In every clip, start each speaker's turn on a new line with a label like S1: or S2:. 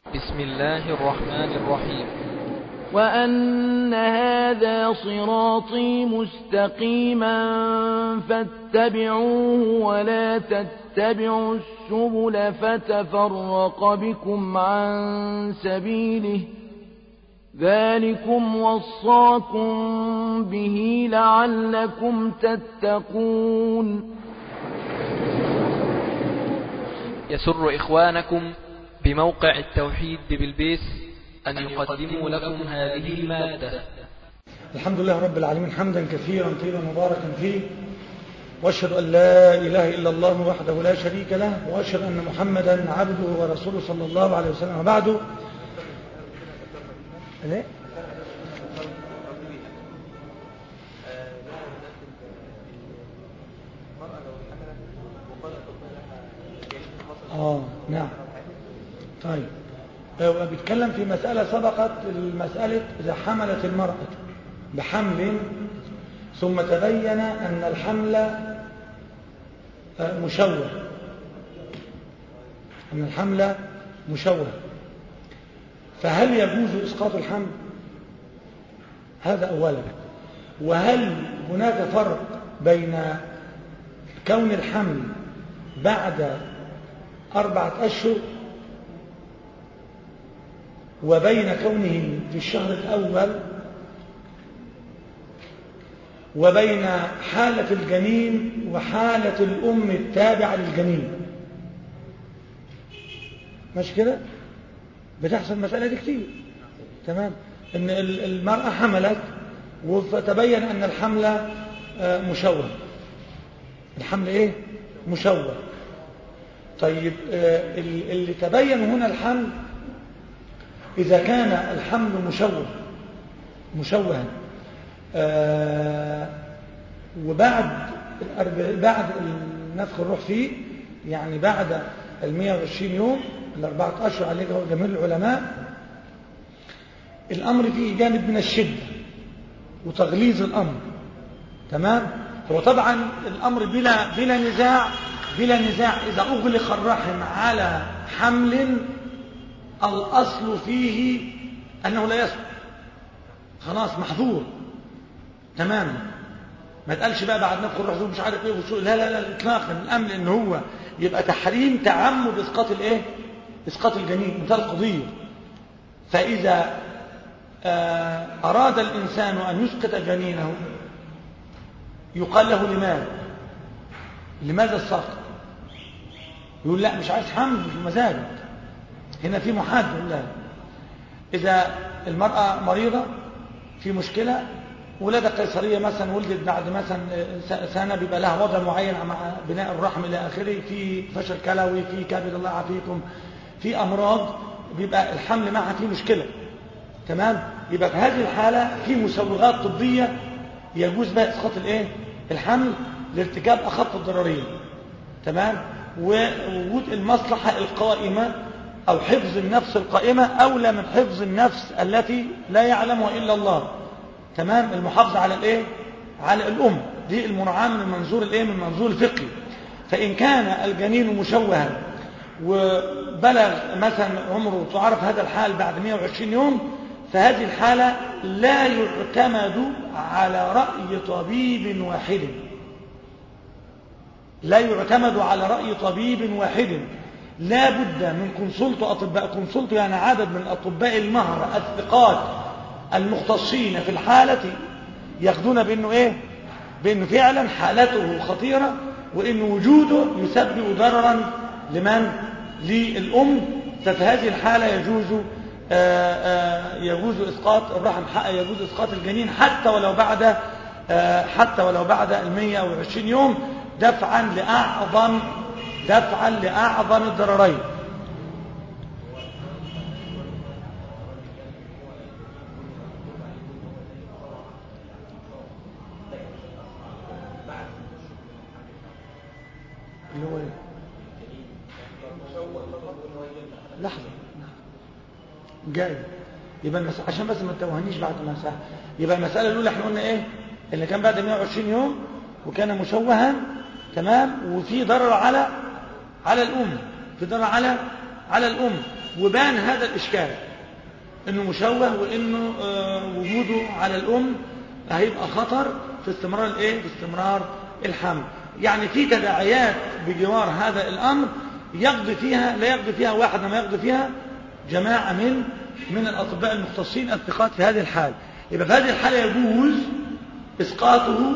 S1: بسم الله الرحمن الرحيم
S2: وأن هذا صراطي مستقيما فاتبعوه ولا تتبعوا السبل فتفرق بكم عن سبيله ذلكم وصاكم به لعلكم تتقون
S1: يسر إخوانكم بموقع التوحيد بالبيس أن يقدموا لكم هذه المادة
S3: الحمد لله رب العالمين حمدا كثيرا طيبا مباركا فيه واشهد ان لا اله الا الله وحده لا شريك له واشهد ان محمدا عبده ورسوله صلى الله عليه وسلم وبعد ليه؟ اه نعم طيب هو بيتكلم في مسألة سبقت المسألة إذا حملت المرأة بحمل ثم تبين أن الحمل مشوه أن الحمل مشوه فهل يجوز إسقاط الحمل هذا أولا وهل هناك فرق بين كون الحمل بعد أربعة أشهر وبين كونه في الشهر الأول وبين حالة الجنين وحالة الأم التابعة للجنين مش كده بتحصل المسألة دي كتير تمام ان المرأة حملت وفتبين ان الحمل مشوه الحمل ايه مشوه طيب اللي تبين هنا الحمل إذا كان الحمل مشوه مشوها آه وبعد بعد نفخ الروح فيه يعني بعد ال 120 يوم الأربعة أشهر عليه جميع العلماء الأمر فيه جانب من الشدة وتغليظ الأمر تمام هو طبعا الأمر بلا بلا نزاع بلا نزاع إذا أغلق الرحم على حمل الأصل فيه أنه لا يسقط خلاص محظور تماما ما تقالش بقى بعد نفخ الروح مش عارف ايه وشو لا لا لا اطلاقا الامر ان هو يبقى تحريم تعمد اسقاط الايه اسقاط الجنين انتهى القضيه فاذا آه اراد الانسان ان يسقط جنينه يقال له لماذا لماذا السقط يقول لا مش عايز حمل مش مزاجك هنا في محاد لا إذا المرأة مريضة في مشكلة ولادة قيصرية مثلا ولدت بعد مثلا سنة بيبقى لها وضع معين مع بناء الرحم إلى آخره في فشل كلوي في كبد الله يعافيكم في أمراض بيبقى الحمل معها في مشكلة تمام يبقى في هذه الحالة في مسوغات طبية يجوز بها إسقاط الإيه الحمل لارتكاب أخف الضررين تمام ووجود المصلحة القائمة أو حفظ النفس القائمة أولى من حفظ النفس التي لا يعلمها إلا الله تمام المحافظة على الإيه؟ على الأم دي المراعاة من المنظور الإيه؟ من المنظور الفقهي فإن كان الجنين مشوها وبلغ مثلا عمره تعرف هذا الحال بعد 120 يوم فهذه الحالة لا يعتمد على رأي طبيب واحد لا يعتمد على رأي طبيب واحد لا بد من كونسلت أطباء كونسلت يعني عدد من الأطباء المهرة الثقات المختصين في الحالة ياخدون بأنه إيه بأنه فعلا حالته خطيرة وأن وجوده يسبب ضررا لمن للأم ففي هذه الحالة يجوز آآ آآ يجوز إسقاط الرحم يجوز إسقاط الجنين حتى ولو بعد حتى ولو بعد المية أو العشرين يوم دفعا لأعظم دفعا لأعظم الضررين اللي هو ايه لحظة جاي يبقى المس... عشان بس ما تتوهنيش بعد ما ساعة يبقى المسألة الأولى احنا قلنا ايه اللي كان بعد 120 يوم وكان مشوها تمام وفي ضرر على على الأم في ضرر على على الأم وبان هذا الإشكال انه مشوه وانه آه، وجوده على الام هيبقى خطر في استمرار الايه في استمرار الحمل يعني في تداعيات بجوار هذا الامر يقضي فيها لا يقضي فيها واحد ما يقضي فيها جماعه من من الاطباء المختصين الثقات في هذه الحال يبقى في هذه الحاله يجوز اسقاطه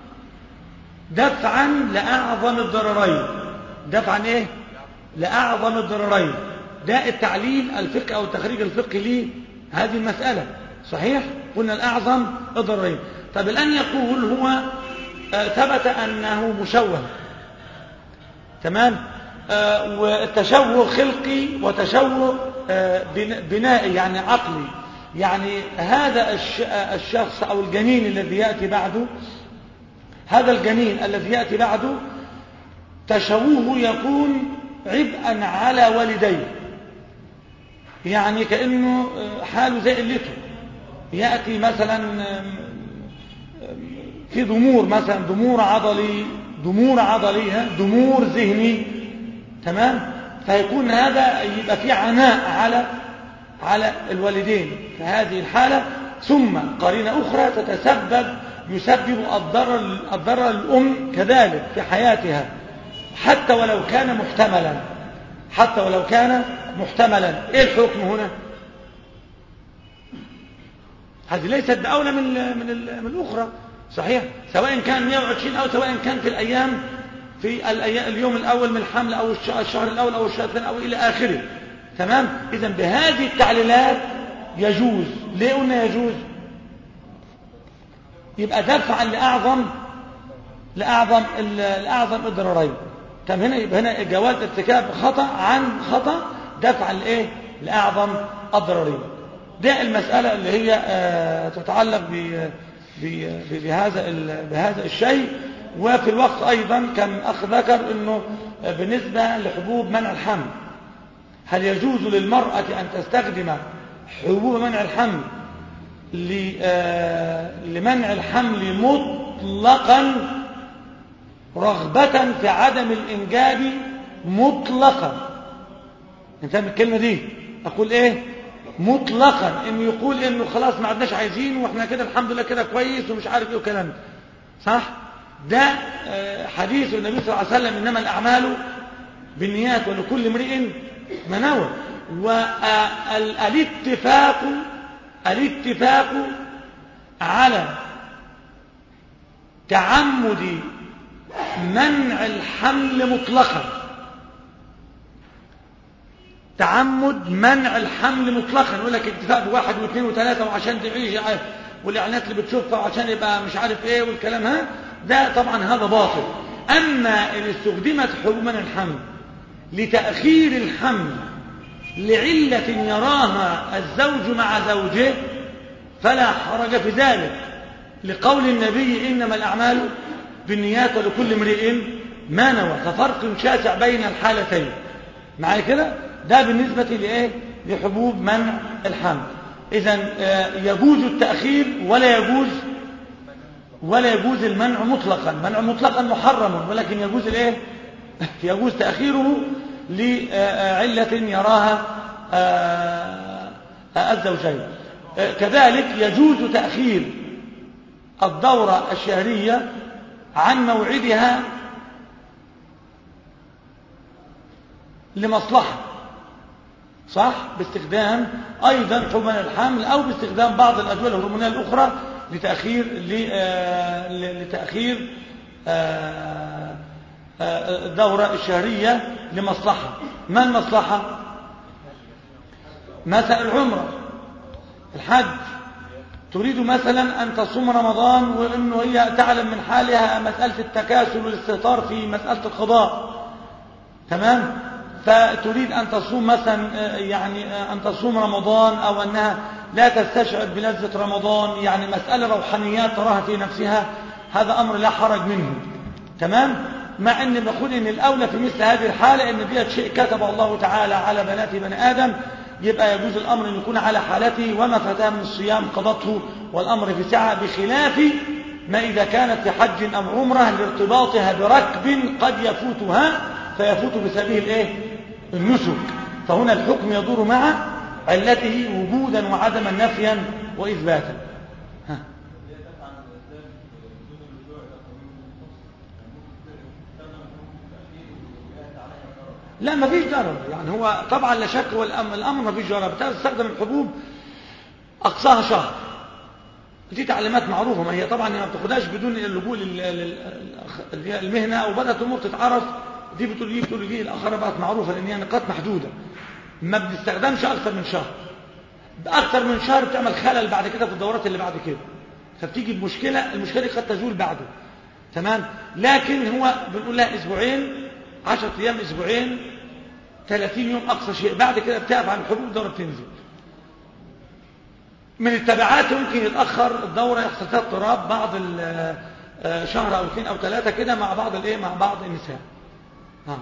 S3: دفعا لاعظم الضررين دفعا ايه لاعظم الضررين ده التعليل الفقهي او التخريج الفقهي لهذه المساله صحيح قلنا الاعظم الضررين طب الان يقول هو آه، ثبت انه مشوه تمام آه، والتشوه خلقي وتشوه آه، بن- بنائي يعني عقلي يعني هذا الش- آه، الشخص او الجنين الذي ياتي بعده هذا الجنين الذي ياتي بعده تشوهه يكون عبئا على والديه يعني كأنه حاله زي قلته يأتي مثلا في ضمور مثلا ضمور عضلي ضمور عضلي ها؟ ضمور ذهني تمام فيكون هذا يبقى في عناء على على الوالدين في هذه الحالة ثم قرينة أخرى تتسبب يسبب الضرر الضرر الأم كذلك في حياتها حتى ولو كان محتملا حتى ولو كان محتملا ايه الحكم هنا هذه ليست بأولى من ال من ال من الأخرى صحيح سواء كان 120 أو سواء كان في الأيام في الأيام اليوم الأول من الحمل أو الش- الشهر الأول أو الشهر الثاني أو إلى آخره تمام إذا بهذه التعليلات يجوز ليه قلنا يجوز يبقى دفعا لأعظم لأعظم ال- لأعظم الضررين طب هنا يبقى هنا جواز ارتكاب خطأ عن خطأ دفعا لإيه لأعظم الضررين ده المسألة اللي هي آه، تتعلق ب- ب- ب- بهذا ال- بهذا الشيء وفي الوقت أيضا كان أخ ذكر أنه بالنسبة لحبوب منع الحمل هل يجوز للمرأة أن تستخدم حبوب منع الحمل ل- آه، لمنع الحمل مطلقا رغبة في عدم الإنجاب مطلقا انت فاهم الكلمة دي أقول إيه مطلقا إنه يقول إنه خلاص ما عدناش عايزين وإحنا كده الحمد لله كده كويس ومش عارف إيه وكلام ده. صح ده آه، حديث النبي صلى الله عليه وسلم إنما الأعمال بالنيات ولكل امرئ ما نوى والاتفاق الاتفاق على تعمد منع الحمل مطلقا تعمد منع الحمل مطلقا يقول لك اتفاق بواحد واثنين وثلاثة وعشان تعيش والاعلانات اللي بتشوفها وعشان يبقى مش عارف ايه والكلام ها ده طبعا هذا باطل اما ان استخدمت حبوب منع الحمل لتأخير الحمل لعلة يراها الزوج مع زوجه فلا حرج في ذلك لقول النبي إنما الأعمال بالنيات ولكل امرئ ما نوى ففرق شاسع بين الحالتين معايا كده ده بالنسبة لإيه لحبوب منع الحمل إذا يجوز التأخير ولا يجوز ولا يجوز المنع مطلقا منع مطلقا محرم ولكن يجوز الايه يجوز تأخيره لعلة يراها آه، آه، الزوجين آه، كذلك يجوز تأخير الدورة الشهرية عن موعدها لمصلحة صح باستخدام أيضا حمل الحمل أو باستخدام بعض الأدوية الهرمونية الأخرى لتأخير ل- آه، ل- لتأخير آه، آه، الدورة الشهرية لمصلحة ما المصلحة مثلا العمرة الحج تريد مثلا أن تصوم رمضان وأنه هي تعلم من حالها مسألة التكاسل والاستهتار في مسألة القضاء تمام فتريد أن تصوم مثلا آه، يعني آه، أن تصوم رمضان أو أنها لا تستشعر بلذة رمضان يعني مسألة روحانيات تراها في نفسها هذا أمر لا حرج منه تمام مع أن بقول أن الأولى في مثل هذه الحالة أن ديت شيء كتب الله تعالى على بنات بني آدم يبقى يجوز الأمر أن يكون على حالته وما فتاه من الصيام قضته والأمر في سعة بخلاف ما إذا كانت في حج أو عمرة لارتباطها بركب قد يفوتها فيفوت بسبيل الإيه؟ النسك فهنا الحكم يدور مع علته وجودا وعدما نفيا وإثباتا ها. لا ما فيش ضرر يعني هو طبعا لا شك هو الأمر, الأمر ما فيش ضرر بتستخدم الحبوب أقصاها شهر دي تعليمات معروفة ما هي طبعا ما بتاخدهاش بدون اللجوء لل- لل- المهنة أو بدأت الأمور تتعرف دي بتقول دي بتقول دي الآخرة بقت معروفة لأن هي نقاط محدودة ما بنستخدمش أكثر من شهر بأكثر من شهر بتعمل خلل بعد كده في الدورات اللي بعد كده فبتيجي بمشكلة المشكلة دي قد تزول بعده تمام لكن هو بنقول لها أسبوعين 10 أيام أسبوعين 30 يوم أقصى شيء بعد كده بتقف عن الحبوب الدورة بتنزل من التبعات ممكن يتأخر الدورة يحصل فيها اضطراب بعض ال- آه، شهر أو اثنين أو ثلاثة كده مع بعض الإيه مع بعض النساء آه.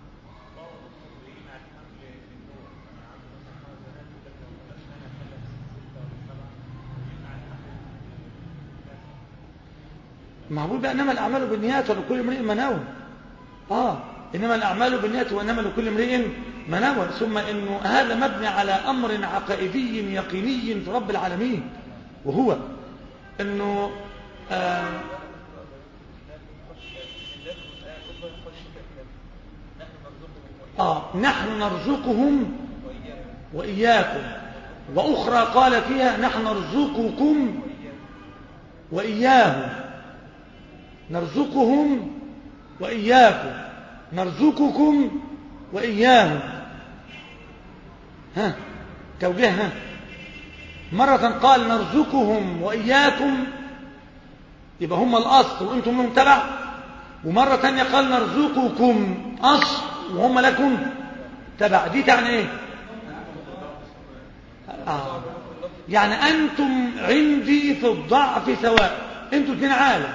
S3: معقول بقى انما الاعمال بالنيات ولكل امرئ ما نوى اه انما الاعمال بالنيات وانما لكل امرئ ما نوى ثم انه هذا مبني على امر عقائدي يقيني في رب العالمين وهو انه آه آه نحن نرزقهم وإياكم وأخرى قال فيها نحن نرزقكم وإياهم نرزقهم وإياكم نرزقكم وإياهم ها توجيه ها مرة قال نرزقهم وإياكم يبقى هم الأصل وأنتم منهم تبع ومرة تانية قال نرزقكم أصل وهم لكم تبع دي تعني ايه آه. يعني أنتم عندي في الضعف سواء أنتم الاثنين عالة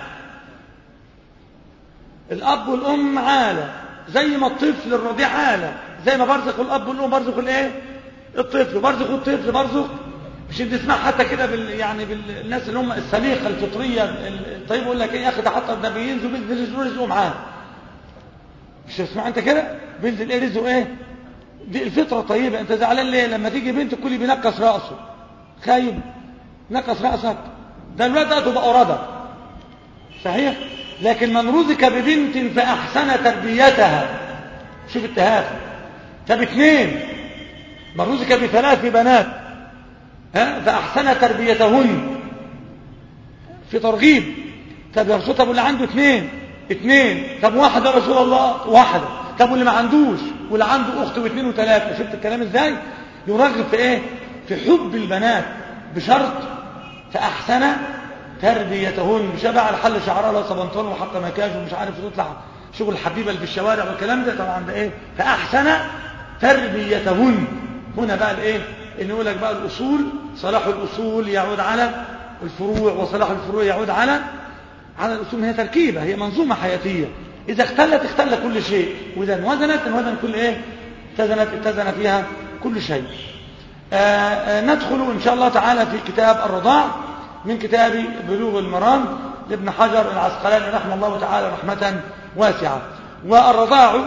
S3: الأب والأم عالة زي ما الطفل الرضيع عالة زي ما برزق الأب والأم برزق الايه الطفل برزق الطفل برزق مش انت تسمع حتى كده بال يعني بالناس اللي هم السليقه الفطريه الطيب يقول لك ايه يا اخي ده حتى ده بينزل بينزل رزقه معاه مش تسمع انت كده بينزل ايه رزقه ايه دي الفطره طيبه انت زعلان ليه لما تيجي بنت كل بينقص راسه خايب نقص راسك ده الولد ده تبقى قرده صحيح لكن من رزق ببنت فاحسن تربيتها شوف التهافت طب اثنين من رزق بثلاث بنات ها فاحسن تربيتهن في ترغيب طب يا رسول طب اللي عنده اثنين اثنين طب واحده يا رسول الله واحده طب واللي ما عندوش واللي عنده اخت واثنين وثلاثه شفت الكلام ازاي يرغب في ايه في حب البنات بشرط فاحسن تربيتهن مش بقى على حل شعرها لا صبنطون وحتى مكياج ومش عارف تطلع شغل الحبيبه اللي في الشوارع والكلام ده طبعا ده ايه فاحسن تربيتهن هنا بقى الايه ان يقول لك بقى الاصول صلاح الاصول يعود على الفروع وصلاح الفروع يعود على على الاصول هي تركيبه هي منظومه حياتيه اذا اختلت اختل كل شيء واذا انوزنت انوزن كل ايه اتزنت اتزن فيها كل شيء آآ آآ ندخل ان شاء الله تعالى في كتاب الرضاع من كتاب بلوغ المرام لابن حجر العسقلاني رحمه الله تعالى رحمه واسعه والرضاع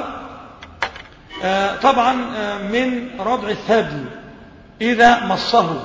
S3: طبعا من رضع الثدي إذا مصه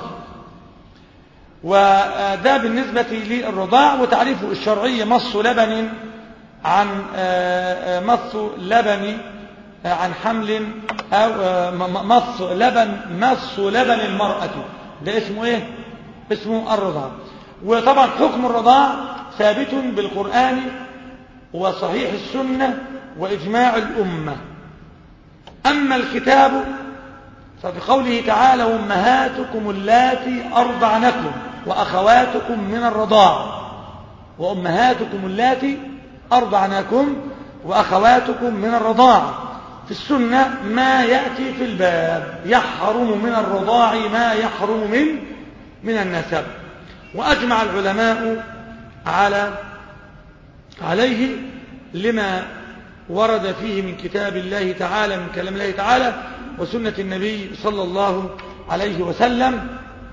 S3: وده بالنسبة للرضاع وتعريفه الشرعي مص لبن عن مص لبن عن حمل أو مص لبن مص لبن المرأة ده اسمه ايه اسمه الرضاع وطبعا حكم الرضاع ثابت بالقرآن وصحيح السنة وإجماع الأمة أما الكتاب فبقوله تعالى أمهاتكم اللاتي أرضعنكم وأخواتكم من الرضاع وأمهاتكم اللاتي أرضعنكم وأخواتكم من الرضاع في السنة ما يأتي في الباب يحرم من الرضاع ما يحرم من من النسب وأجمع العلماء على عليه لما ورد فيه من كتاب الله تعالى من كلام الله تعالى وسنة النبي صلى الله عليه وسلم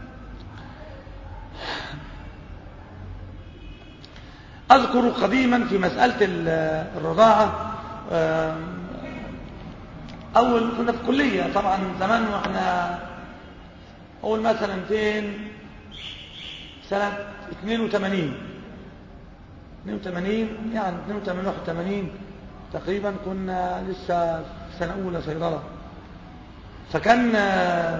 S3: أذكر قديما في مسألة الرضاعة اول كنا في كليه طبعا زمان واحنا اول مثلا فين سنه 82 82 يعني 82 81 تقريبا كنا لسه في سنه اولى صيدله فكان آه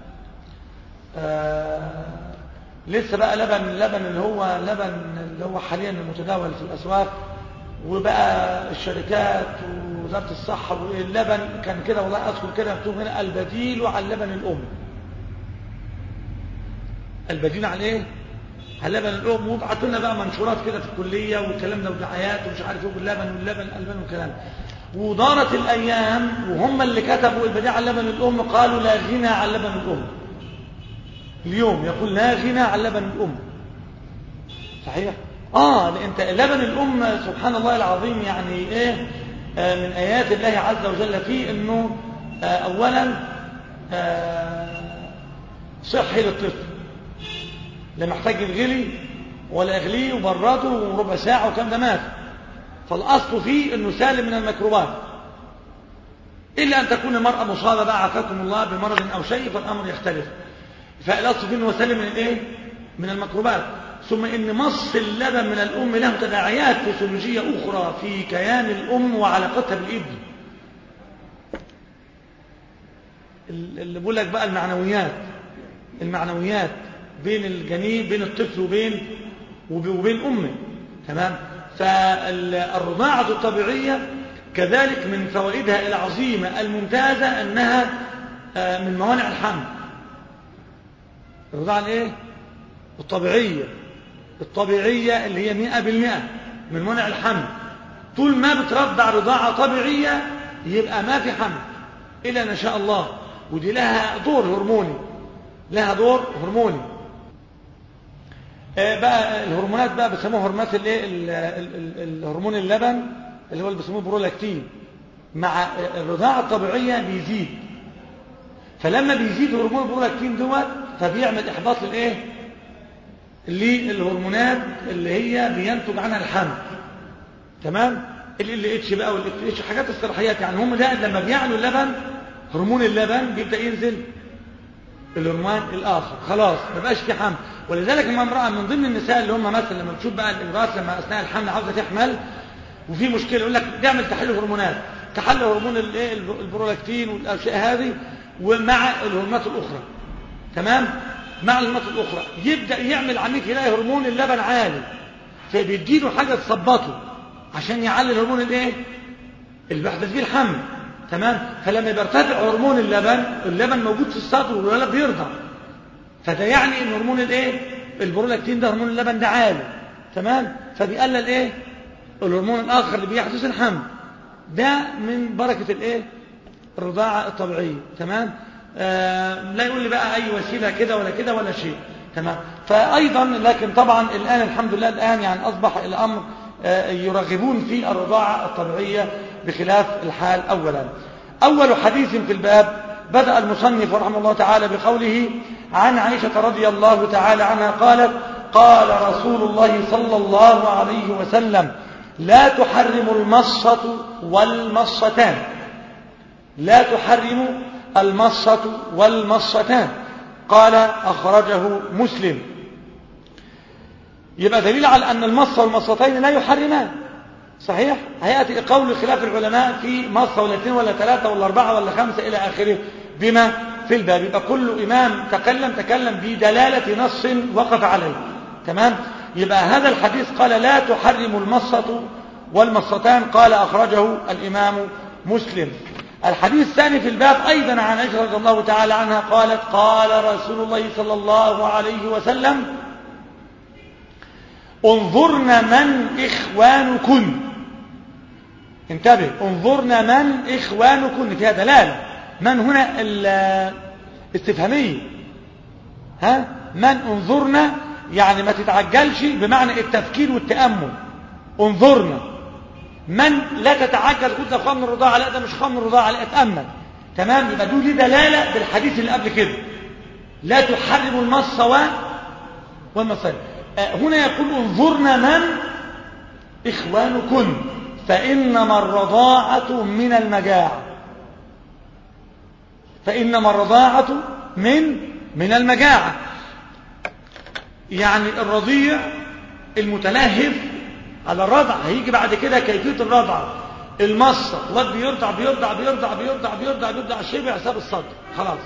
S3: آه لسه بقى لبن لبن اللي هو لبن اللي هو حاليا المتداول في الاسواق وبقى الشركات ووزاره الصحه واللبن كان كده والله اذكر كده مكتوب هنا البديل على اللبن الام البديل على ايه على اللبن الام وبعتوا لنا بقى منشورات كده في الكليه والكلام ده ودعايات ومش عارف ايه باللبن واللبن الالبان والكلام ودارت الايام وهم اللي كتبوا البديل على اللبن الام قالوا لا غنى عن لبن الام اليوم يقول لا غنى عن لبن الام صحيح اه انت لبن الام سبحان الله العظيم يعني ايه آه من ايات الله عز وجل فيه انه آه اولا آه صحي للطفل لا محتاج يتغلي ولا يغليه وبرده وربع ساعه وكم ده مات فالاصل فيه انه سالم من الميكروبات الا ان تكون المراه مصابه بقى عافاكم الله بمرض او شيء فالامر يختلف فالاصل فيه انه سالم من الايه من الميكروبات ثم ان مص اللبن من الام له تداعيات فسيولوجيه اخرى في كيان الام وعلاقتها بالابن اللي بقول لك بقى المعنويات المعنويات بين الجنين بين الطفل وبين وبين امه تمام فالرضاعه الطبيعيه كذلك من فوائدها العظيمه الممتازه انها من موانع الحمل الرضاعه الايه الطبيعيه الطبيعيه اللي هي مئة بالمئة من منع الحمل طول ما بترضع رضاعه طبيعيه يبقى ما في حمل الا ان شاء الله ودي لها دور هرموني لها دور هرموني آه بقى الهرمونات بقى بيسموها هرمونات الايه الهرمون اللبن اللي هو اللي بيسموه برولاكتين مع الرضاعه الطبيعيه بيزيد فلما بيزيد هرمون البرولاكتين دوت فبيعمل احباط للايه للهرمونات اللي هي بينتج عنها الحمل تمام ال اتش بقى وال اتش حاجات استراحيات يعني هم ده لما بيعلوا اللبن هرمون اللبن بيبدا ينزل الهرمون الاخر خلاص ما بقاش في حمل ولذلك لما امراه من ضمن النساء اللي هم مثلا لما بتشوف بقى الامراه لما اثناء الحمل عاوزه تحمل وفي مشكله يقول لك تعمل تحليل هرمونات تحلل هرمون الايه البرولاكتين والاشياء هذه ومع الهرمونات الاخرى تمام مع الهرمونات الاخرى يبدا يعمل عمليه يلاقي هرمون اللبن عالي فبيديله حاجه تثبطه عشان يعلي الهرمون الايه اللي بيحدث بيه الحمل تمام فلما بيرتفع هرمون اللبن اللبن موجود في الصدر والولد بيرضع فده يعني ان هرمون الايه البرولاكتين ده هرمون اللبن ده عالي تمام فبيقلل ايه الهرمون الاخر اللي بيحدث الحمل ده من بركه الايه الرضاعه الطبيعيه تمام آه لا يقول لي بقى اي وسيله كده ولا كده ولا شيء تمام فايضا لكن طبعا الان الحمد لله الان يعني اصبح الامر آه يرغبون في الرضاعه الطبيعيه بخلاف الحال اولا اول حديث في الباب بدا المصنف رحمه الله تعالى بقوله عن عائشه رضي الله تعالى عنها قالت قال رسول الله صلى الله عليه وسلم لا تحرم المصه والمصتان لا تحرم المصة والمصتان قال أخرجه مسلم يبقى دليل على أن المصة والمصتين لا يحرمان صحيح هيأتي قول خلاف العلماء في مصة ولا اثنين ولا ثلاثة ولا أربعة ولا خمسة إلى آخره بما في الباب يبقى كل إمام تكلم تكلم بدلالة نص وقف عليه تمام يبقى هذا الحديث قال لا تحرم المصة والمصتان قال أخرجه الإمام مسلم الحديث الثاني في الباب أيضا عن عائشة رضي الله تعالى عنها قالت قال رسول الله صلى الله عليه وسلم انظرن من إخوانكن انتبه انظرن من إخوانكن فيها دلالة من هنا الاستفهامية ها من انظرن يعني ما تتعجلش بمعنى التفكير والتأمل انظرنا من لا تتعجل قلت اخوان من الرضاعه لا ده مش اخوان من الرضاعه لا اتامل تمام يبقى دول دلاله بالحديث اللي قبل كده لا تحرم المص والمصائب آه هنا يقول انظرنا من اخوانكن فانما الرضاعه من المجاعه فإنما الرضاعة من من المجاعة يعني الرضيع المتلهف على الرضع هيجي بعد كده كيفية الرضع المصة الواد بيرضع بيرضع بيرضع بيرضع بيرضع بيرضع شبع ساب الصدر خلاص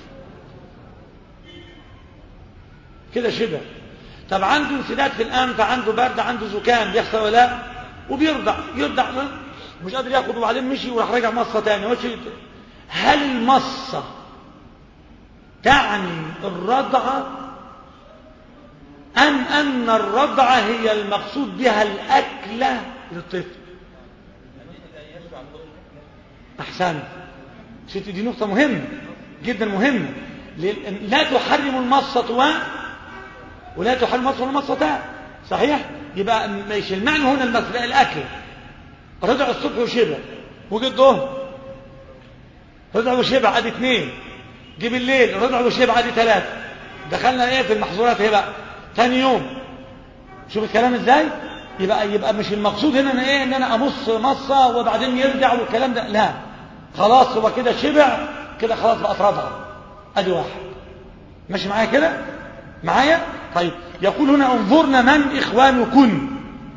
S3: كده شبع طب عنده انسداد في الانف عنده برد عنده زكام بيحصل ولا لا وبيرضع يرضع مش قادر ياخد وبعدين مشي وراح راجع مصة تاني وشي هل المصة تعني الرضعة أم أن الرضعة هي المقصود بها الأكلة للطفل أحسن ست دي نقطة مهمة جدا مهمة لا تحرم المصة و ولا تحرم المصة والمصتان صحيح يبقى مش المعنى هنا المصة الأكل رضع الصبح وشبع وجد ظهر رضع وشبع عادي اثنين جه بالليل رضع وشبع عادي ثلاثة دخلنا ايه في المحظورات ايه بقى ثاني يوم شوف الكلام ازاي يبقى يبقى مش المقصود هنا ان ايه ان انا امص مصه وبعدين يرجع والكلام ده لا خلاص هو كده شبع كده خلاص بقى رضعه ادي واحد ماشي معايا كده معايا طيب يقول هنا انظرنا من اخوانكن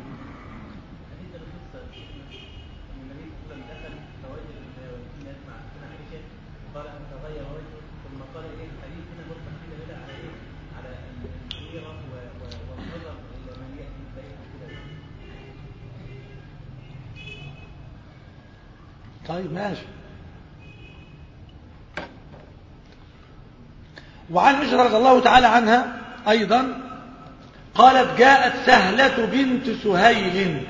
S3: طيب ماشي وعن عائشة رضي الله تعالى عنها أيضا قالت جاءت سهلة بنت سهيل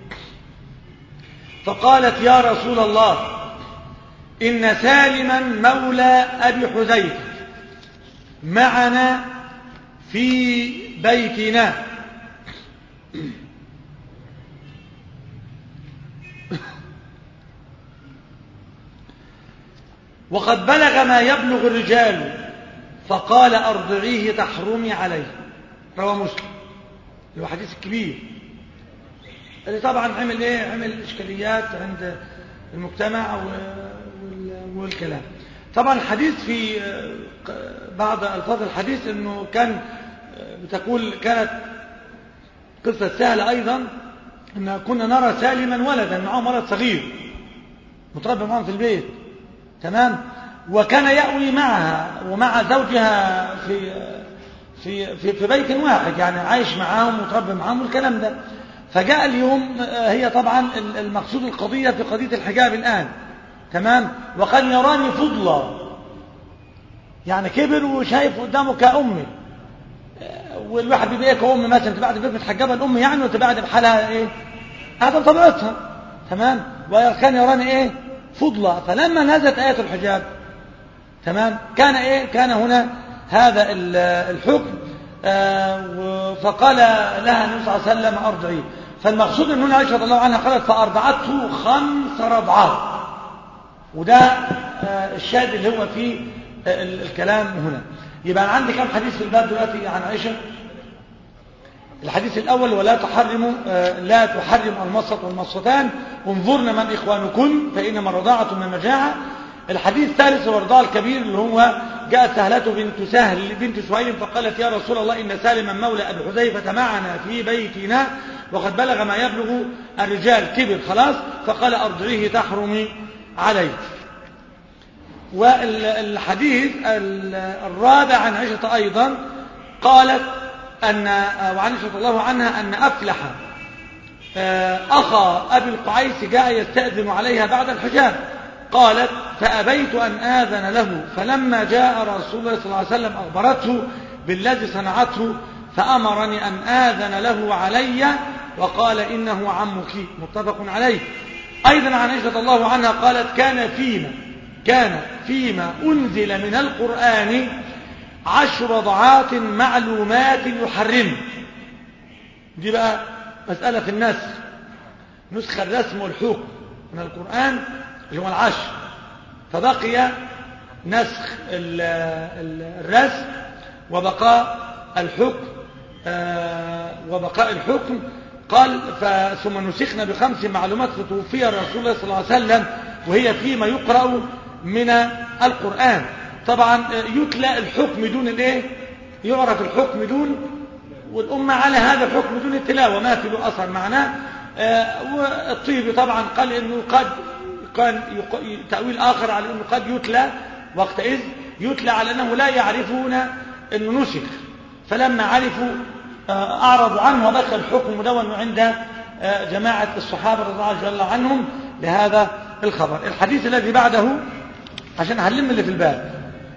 S3: فقالت يا رسول الله إن سالما مولى أبي حذيفة معنا في بيتنا وقد بلغ ما يبلغ الرجال فقال أرضعيه تحرمي عليه رواه مسلم هو حديث الكبير اللي طبعا عمل ايه عمل اشكاليات عند المجتمع والكلام طبعا الحديث في بعض الفاظ الحديث انه كان بتقول كانت قصة سهلة ايضا ان كنا نرى سالما ولدا معه مرض صغير متربى معهم في البيت تمام وكان يأوي معها ومع زوجها في في في, في بيت واحد يعني عايش معاهم وتربى معاهم والكلام ده فجاء اليوم هي طبعا المقصود القضية في قضية الحجاب الآن تمام وقد يراني فضلا يعني كبر وشايف قدامه كأمي والواحد بيبقى ايه كأم مثلا تبقى قاعد البيت متحجبة الأم يعني وتبقى قاعد بحالها ايه هذا طبيعتها تمام وكان يراني ايه فضلا فلما نزلت آية الحجاب تمام كان ايه كان هنا هذا الحكم آه فقال لها النبي صلى الله عليه وسلم ارضعي فالمقصود ان هنا عائشه رضي الله عنها قالت فارضعته خمس رضعات وده آه الشاهد اللي هو فيه آه الكلام هنا يبقى انا عندي كم حديث في الباب دلوقتي عن عائشه الحديث الاول ولا تحرم لا تحرم المصة والمصتان انظرن من اخوانكن فانما الرضاعه من المجاعه الحديث الثالث هو الرضاع الكبير اللي هو جاءت سهلة بنت سهل بنت سهيل فقالت يا رسول الله إن سالما مولى أبي حذيفة معنا في بيتنا وقد بلغ ما يبلغ الرجال كبر خلاص فقال أرضعيه تحرمي عليه والحديث الرابع عن عائشة أيضا قالت أن وعن عائشة الله عنها أن أفلح أخا أبي القعيس جاء يستأذن عليها بعد الحجاب قالت فأبيت أن آذن له فلما جاء رسول الله صلى الله عليه وسلم أخبرته بالذي صنعته فأمرني أن آذن له علي وقال إنه عمك متفق عليه أيضا عن عائشة الله عنها قالت كان فيما كان فيما أنزل من القرآن عشر ضعات معلومات يحرم دي بقى مسألة في النسخ نسخ الرسم والحكم من القرآن اللي هو العشر فبقي نسخ الرسم وبقاء الحكم وبقاء الحكم قال ثم نسخنا بخمس معلومات فتوفي رسول الله صلى الله عليه وسلم وهي فيما يقرأ من القرآن طبعا يتلى الحكم دون الايه يعرف الحكم دون والأمة على هذا الحكم دون التلاوة ما في له أثر معناه والطيبي طبعا قال انه قد كان تأويل آخر على انه قد يتلى وقتئذ يتلى على انه لا يعرفون انه نسخ فلما عرفوا أعرضوا عنه وبقى الحكم مدون عند جماعة الصحابة رضي الله عنهم لهذا الخبر الحديث الذي بعده عشان هنلم اللي في الباب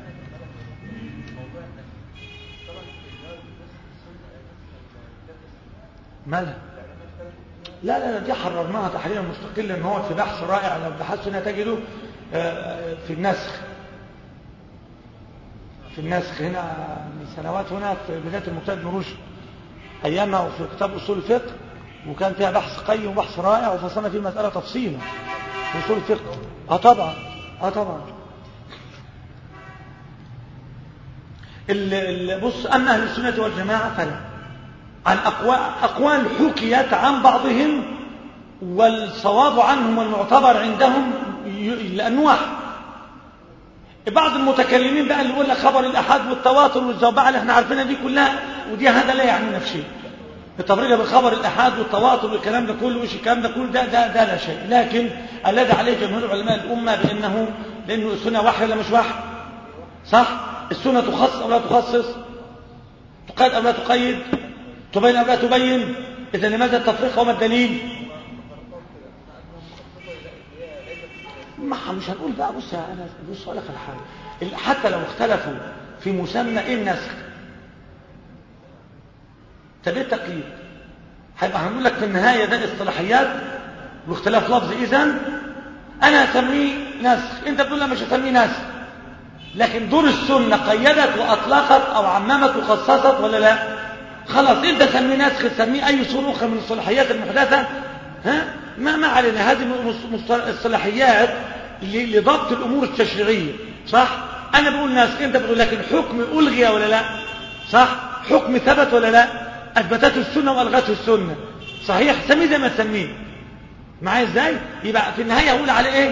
S3: مالها لا لا لا دي حررناها تحريرا مستقلا هو في بحث رائع لو بحثت هنا تجده في النسخ في النسخ هنا من سنوات هنا في بداية المجتهد بن رشد أيامها وفي كتاب أصول الفقه وكان فيها بحث قيم وبحث رائع وفصلنا فيه المسألة تفصيلا في أصول الفقه اه طبعا اه طبعا ال ال بص أما أهل السنة والجماعة فلا عن أقوال, أقوال حكيت عن بعضهم والصواب عنهم والمعتبر عندهم لأنه واحد بعض المتكلمين بقى اللي يقول لك خبر الأحد والتواتر والزوبعة اللي احنا عارفينها دي كلها ودي هذا لا يعني في شيء التبرير بالخبر الأحد والتواتر والكلام ده كله وش الكلام ده كله ده, ده, ده لا شيء لكن الذي عليه جمهور علماء الأمة بأنه لأنه السنة وحي ولا مش وحي صح السنة تخصص أو لا تخصص تقيد أو لا تقيد تبين أو لا تبين إذا لماذا التفريق وما الدليل ما مش هنقول بقى بص انا بص اقول لك على حاجه حتى لو اختلفوا في مسمى ايه النسخ طب ايه التقييد هيبقى هنقول لك في النهايه ده اصطلاحيات واختلاف لفظ اذا انا اسميه نسخ انت بتقول لا مش هسميه نسخ لكن دور السنه قيدت واطلقت او عممت وخصصت ولا لا خلاص انت سميه نسخ تسميه اي صوره اخرى من الصلاحيات المحدثه ها ما ما علينا هذه الصلاحيات لضبط الامور التشريعيه صح انا بقول ناسخ انت بتقول لكن حكم الغي ولا لا صح حكم ثبت ولا لا اثبتته السنه والغته السنه صحيح سميه زي ما تسميه معايا ازاي يبقى في النهايه اقول عليه ايه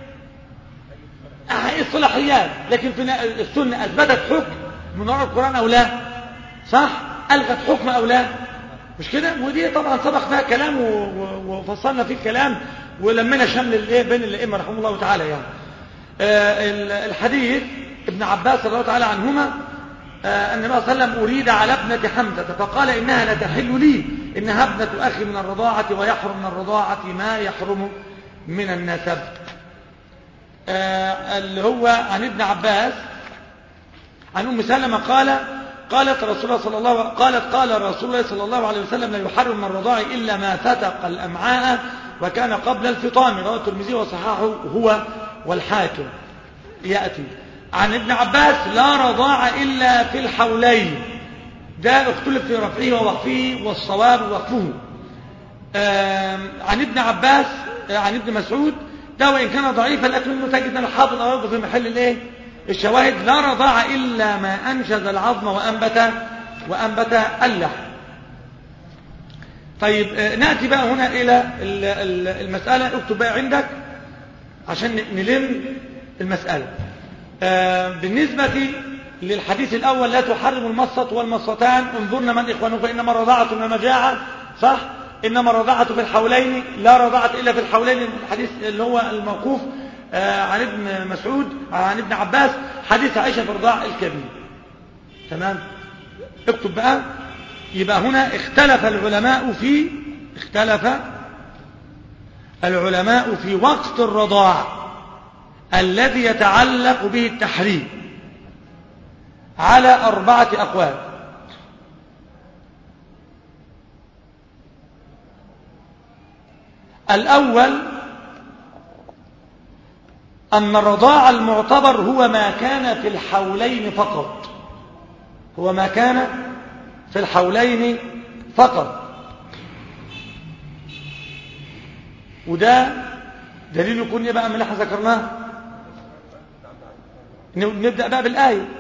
S3: اه الصلاحيات لكن في السنه اثبتت حكم من وراء القران او لا صح الغت حكم او لا مش كده ودي طبعا سبق فيها كلام وفصلنا فيه الكلام ولمنا شمل الايه بين الائمه رحمه الله تعالى يعني آه الحديث ابن عباس رضي الله تعالى عنهما آه ان النبي صلى الله عليه وسلم اريد على ابنه حمزه فقال انها لا تحل لي انها ابنه اخي من الرضاعه ويحرم من الرضاعه ما يحرم من النسب آه اللي هو عن ابن عباس عن ام سلمة قال قالت رسول الله صلى الله قالت قال رسول الله صلى الله عليه وسلم لا يحرم من الرضاع الا ما فتق الامعاء وكان قبل الفطام رواه الترمذي وصححه هو والحاكم ياتي عن ابن عباس لا رضاع الا في الحولين ده اختلف في رفعه ووقفه والصواب وقفه عن ابن عباس عن ابن مسعود ده وان كان ضعيفا لكنه تجد انه حافظ او في محل الايه الشواهد لا رضاع إلا ما أنشز العظم وأنبت وأنبت اللحم طيب نأتي بقى هنا إلى المسألة اكتب بقى عندك عشان نلم المسألة بالنسبة للحديث الأول لا تحرم المصة والمصتان انظرنا من إخوانه فإنما رضاعة المجاعة صح إنما الرضاعة في الحولين لا رضاعة إلا في الحولين الحديث اللي هو الموقوف عن ابن مسعود عن ابن عباس حديث عائشة في الرضاع الكبير تمام اكتب بقى يبقى هنا اختلف العلماء في اختلف العلماء في وقت الرضاع الذي يتعلق به التحريم على أربعة أقوال الأول أن الرضاع المعتبر هو ما كان في الحولين فقط هو ما كان في الحولين فقط وده دليل يكون ايه بقى من اللي احنا ذكرناه نبدأ بقى بالآية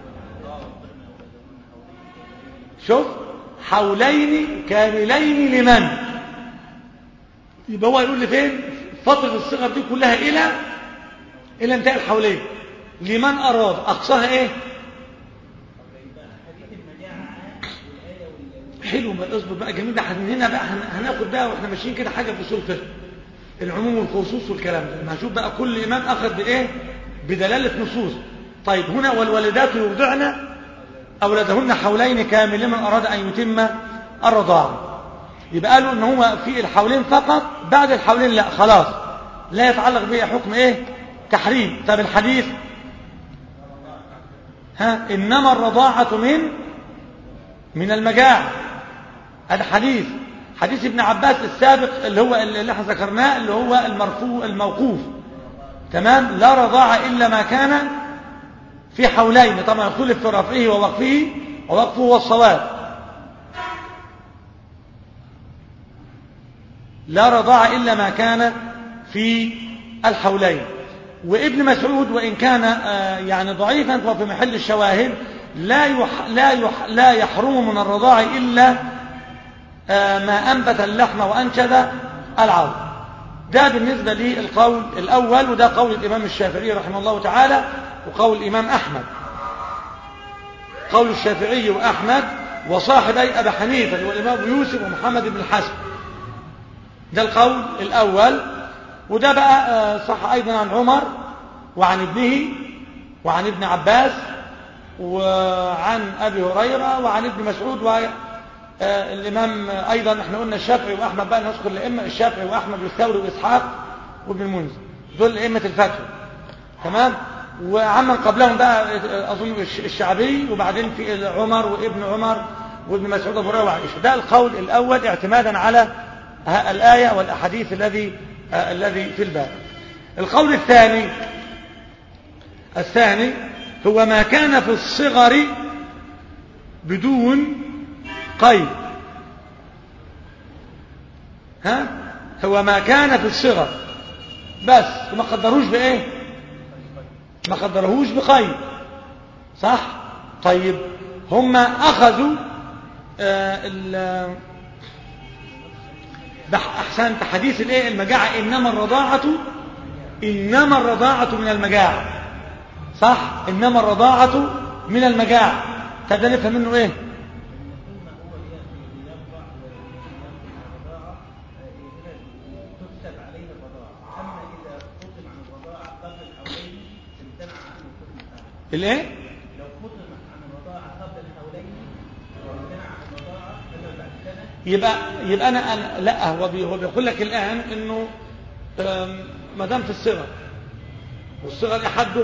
S3: شوف حولين كاملين لمن يبقى هو يقول لي فين فترة الصغر دي كلها إلى إلى انتهاء الحولين لمن أراد أقصاها إيه حلو ما اصبر بقى جميل ده من هنا بقى هناخد بقى واحنا ماشيين كده حاجه في اصول الفقه العموم والخصوص والكلام ده ما هنشوف بقى كل امام اخذ بايه بدلاله نصوص طيب هنا والوالدات يرضعن اولادهن حولين كامل لمن اراد ان يتم الرضاعه يبقى قالوا ان هو في الحولين فقط بعد الحولين لا خلاص لا يتعلق به حكم ايه تحريم طب الحديث ها انما الرضاعه من من المجاعه هذا حديث حديث ابن عباس السابق اللي هو اللي احنا ذكرناه اللي هو المرفوع الموقوف تمام لا رضاعة إلا ما كان في حولين طبعا يختلف في رفعه ووقفه ووقفه والصواب لا رضاعة إلا ما كان في الحولين وابن مسعود وإن كان يعني ضعيفا فهو في محل الشواهد لا يح لا يح لا يحرم من الرضاع إلا ما أنبت اللحم وأنشد العظم ده بالنسبة للقول الأول وده قول الإمام الشافعي رحمه الله تعالى وقول الإمام أحمد قول الشافعي وأحمد وصاحبي أبا حنيفة والإمام يوسف ومحمد بن الحسن ده القول الأول وده بقى صح أيضا عن عمر وعن ابنه وعن ابن عباس وعن أبي هريرة وعن ابن مسعود الإمام أيضا احنا قلنا الشافعي وأحمد بقى نذكر الأئمة الشافعي وأحمد والثوري وإسحاق وابن المنذر دول أئمة الفتوى تمام وعمن قبلهم بقى أظن الشعبي وبعدين في عمر وابن عمر وابن مسعود أبو هريرة وعائشة ده القول الأول اعتمادا على الآية والأحاديث الذي الذي في الباب القول الثاني الثاني هو ما كان في الصغر بدون قيد ها هو ما كان في الصغر بس ما قدروش بايه ما قدروهوش بقيد صح طيب هم اخذوا آه احسنت حديث الايه المجاعه انما الرضاعه انما الرضاعه من المجاعه صح انما الرضاعه من المجاعه طب ده نفهم منه ايه الايه
S4: لو فطر عن الرضاعة قبل الحولين وامتنع عن الرضاعة فما بعد سنة
S3: يبقى يبقى انا, أنا لا هو بي هو بيقول لك الان انه ما دام في الصغر والصغر ايه حده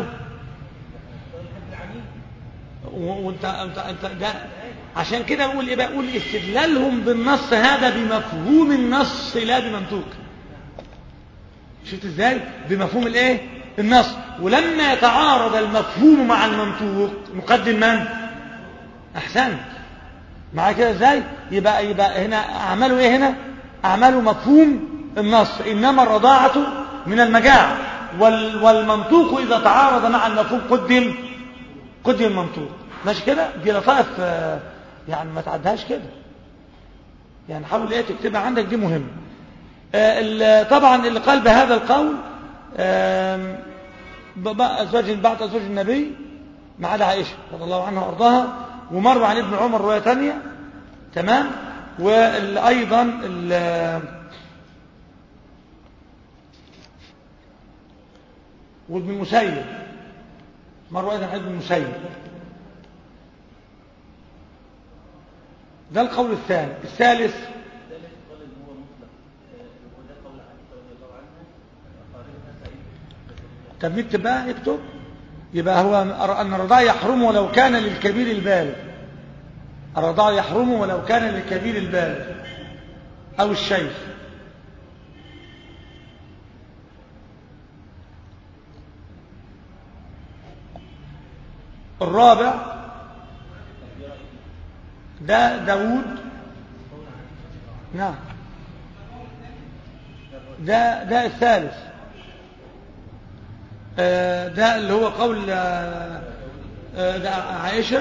S3: وانت انت انت ده عشان كده بقول ايه بقول استدلالهم بالنص هذا بمفهوم النص لا بمنطوق شفت ازاي بمفهوم الايه النص ولما يتعارض المفهوم مع المنطوق نقدم من احسنت معايا كده ازاي يبقى يبقى هنا اعملوا ايه هنا اعملوا مفهوم النص انما الرضاعه من المجاعه وال والمنطوق اذا تعارض مع المفهوم قدم قدم المنطوق ماشي كده دي لطائف يعني ما تعدهاش كده يعني حاول ايه تكتبها عندك دي مهمه طبعا اللي قال بهذا القول أزواج بعض أزواج النبي ما عدا عائشة رضي الله عنها وأرضاها ومر عن ابن عمر رواية ثانية تمام وأيضا وابن المسيب مر أيضا عن ابن المسيب ده القول الثاني الثالث طب نكتب بقى اكتب يبقى هو أن الرضاع يحرم ولو كان للكبير البالغ الرضاع يحرم ولو كان للكبير البالغ أو الشيخ الرابع ده داود نعم ده ده الثالث ده اللي هو قول ده عائشة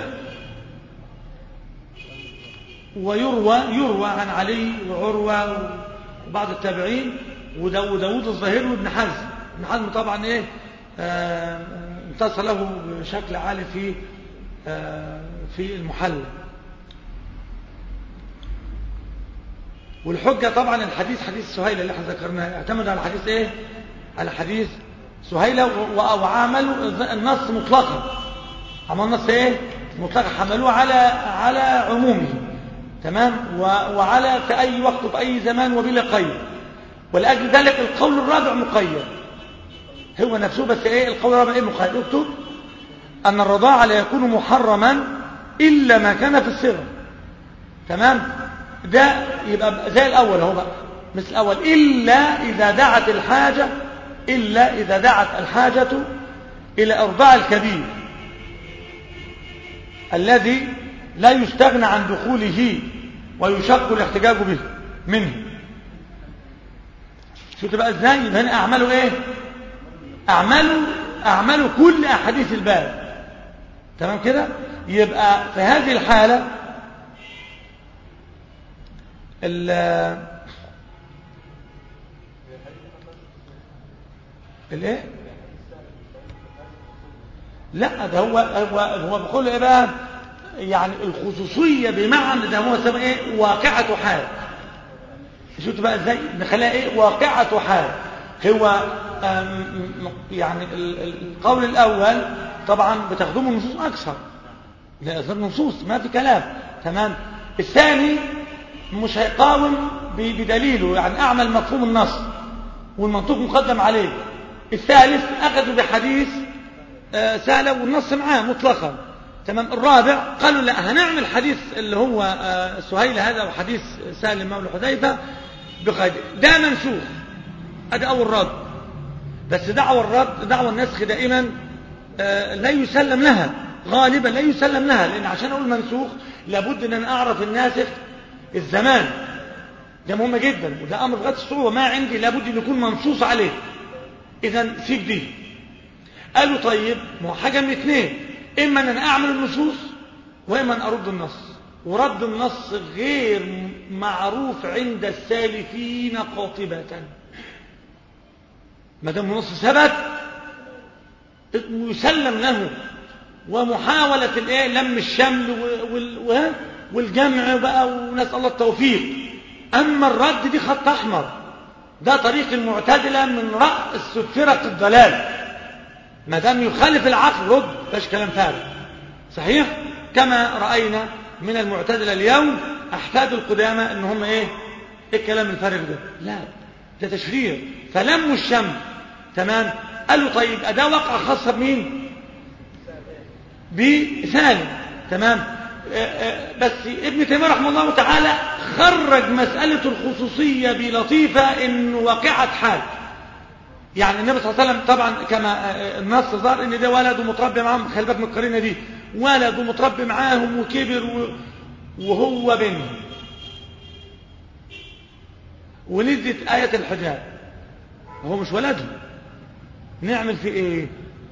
S3: ويروى يروى عن علي وعروة وبعض التابعين وداود الظاهر وابن حزم ابن حزم طبعا ايه امتص له بشكل عالي في آه، في المحل والحجة طبعا الحديث حديث سهيلة اللي احنا ذكرناه اعتمد على حديث ايه على حديث سهيلة و- و- وعملوا النص مطلقا عملوا النص ايه مطلقا حملوه على على عمومه تمام و- وعلى في اي وقت وفي اي زمان وبلا قيد ولأجل ذلك القول الرابع مقيد هو نفسه بس ايه القول الرابع ايه مقيد اكتب ان الرضاعة لا يكون محرما الا ما كان في الصغر تمام ده يبقى زي الاول اهو بقى مثل الاول الا اذا دعت الحاجة الا اذا دعت الحاجة الى ارضاع الكبير الذي لا يستغنى عن دخوله ويشق الاحتجاج به منه شفت بقى ازاي يبقى هنا اعملوا ايه اعملوا اعملوا كل احاديث الباب تمام كده يبقى في هذه الحالة ال الايه لا ده هو هو هو بيقول ايه بقى يعني الخصوصيه بمعنى ده هو سمى ايه واقعه حال شفت بقى ازاي نخليها ايه واقعه حال هو آم، يعني ال- ال- القول الاول طبعا بتخدمه النصوص اكثر لا النصوص ما في كلام تمام الثاني مش هيقاوم ب- بدليله يعني اعمل مفهوم النص والمنطوق مقدم عليه الثالث اخذوا بحديث آه، سهله والنص معاه مطلقا تمام الرابع قالوا لا هنعمل حديث اللي هو آه، سهيل هذا وحديث سالم مولى حذيفه بقيد ده منسوخ ادي اول رد بس دعوى الرد دعوى النسخ دائما آه، لا يسلم لها غالبا لا يسلم لها لان عشان اقول منسوخ لابد ان انا اعرف الناسخ الزمان ده مهم جدا وده امر غايه الصعوبه ما عندي لابد ان يكون منصوص عليه اذا سيب دي قالوا طيب ما هو حاجه من اثنين اما ان انا اعمل النصوص واما ان ارد النص ورد النص غير معروف عند السالفين قاطبه ما دام النص ثبت يسلم له ومحاولة الايه لم الشمل و- وال- و- والجمع بقى ونسأل الله التوفيق أما الرد دي خط أحمر ده طريق المعتدلة من رأس فرق الضلال ما دام يخالف العقل رد مفيش كلام فارغ صحيح كما رأينا من المعتدلة اليوم أحفاد القدامى إن هم إيه إيه الكلام الفارغ ده لا ده تشريع فلموا الشمل تمام قالوا طيب أداة وقعة خاصة بمين بسالم تمام آه، آه، بس ابن تيمية رحمه الله تعالى خرج مسألة الخصوصية بلطيفة إن واقعة حال يعني النبي صلى الله عليه وسلم طبعا كما آه، النص ظهر ان ده ولد ومتربي معاهم خلي بالك من القرينه دي ولد ومتربي معاهم وكبر و- وهو بينهم ونزلت آية الحجاب وهو مش ولدهم نعمل في ايه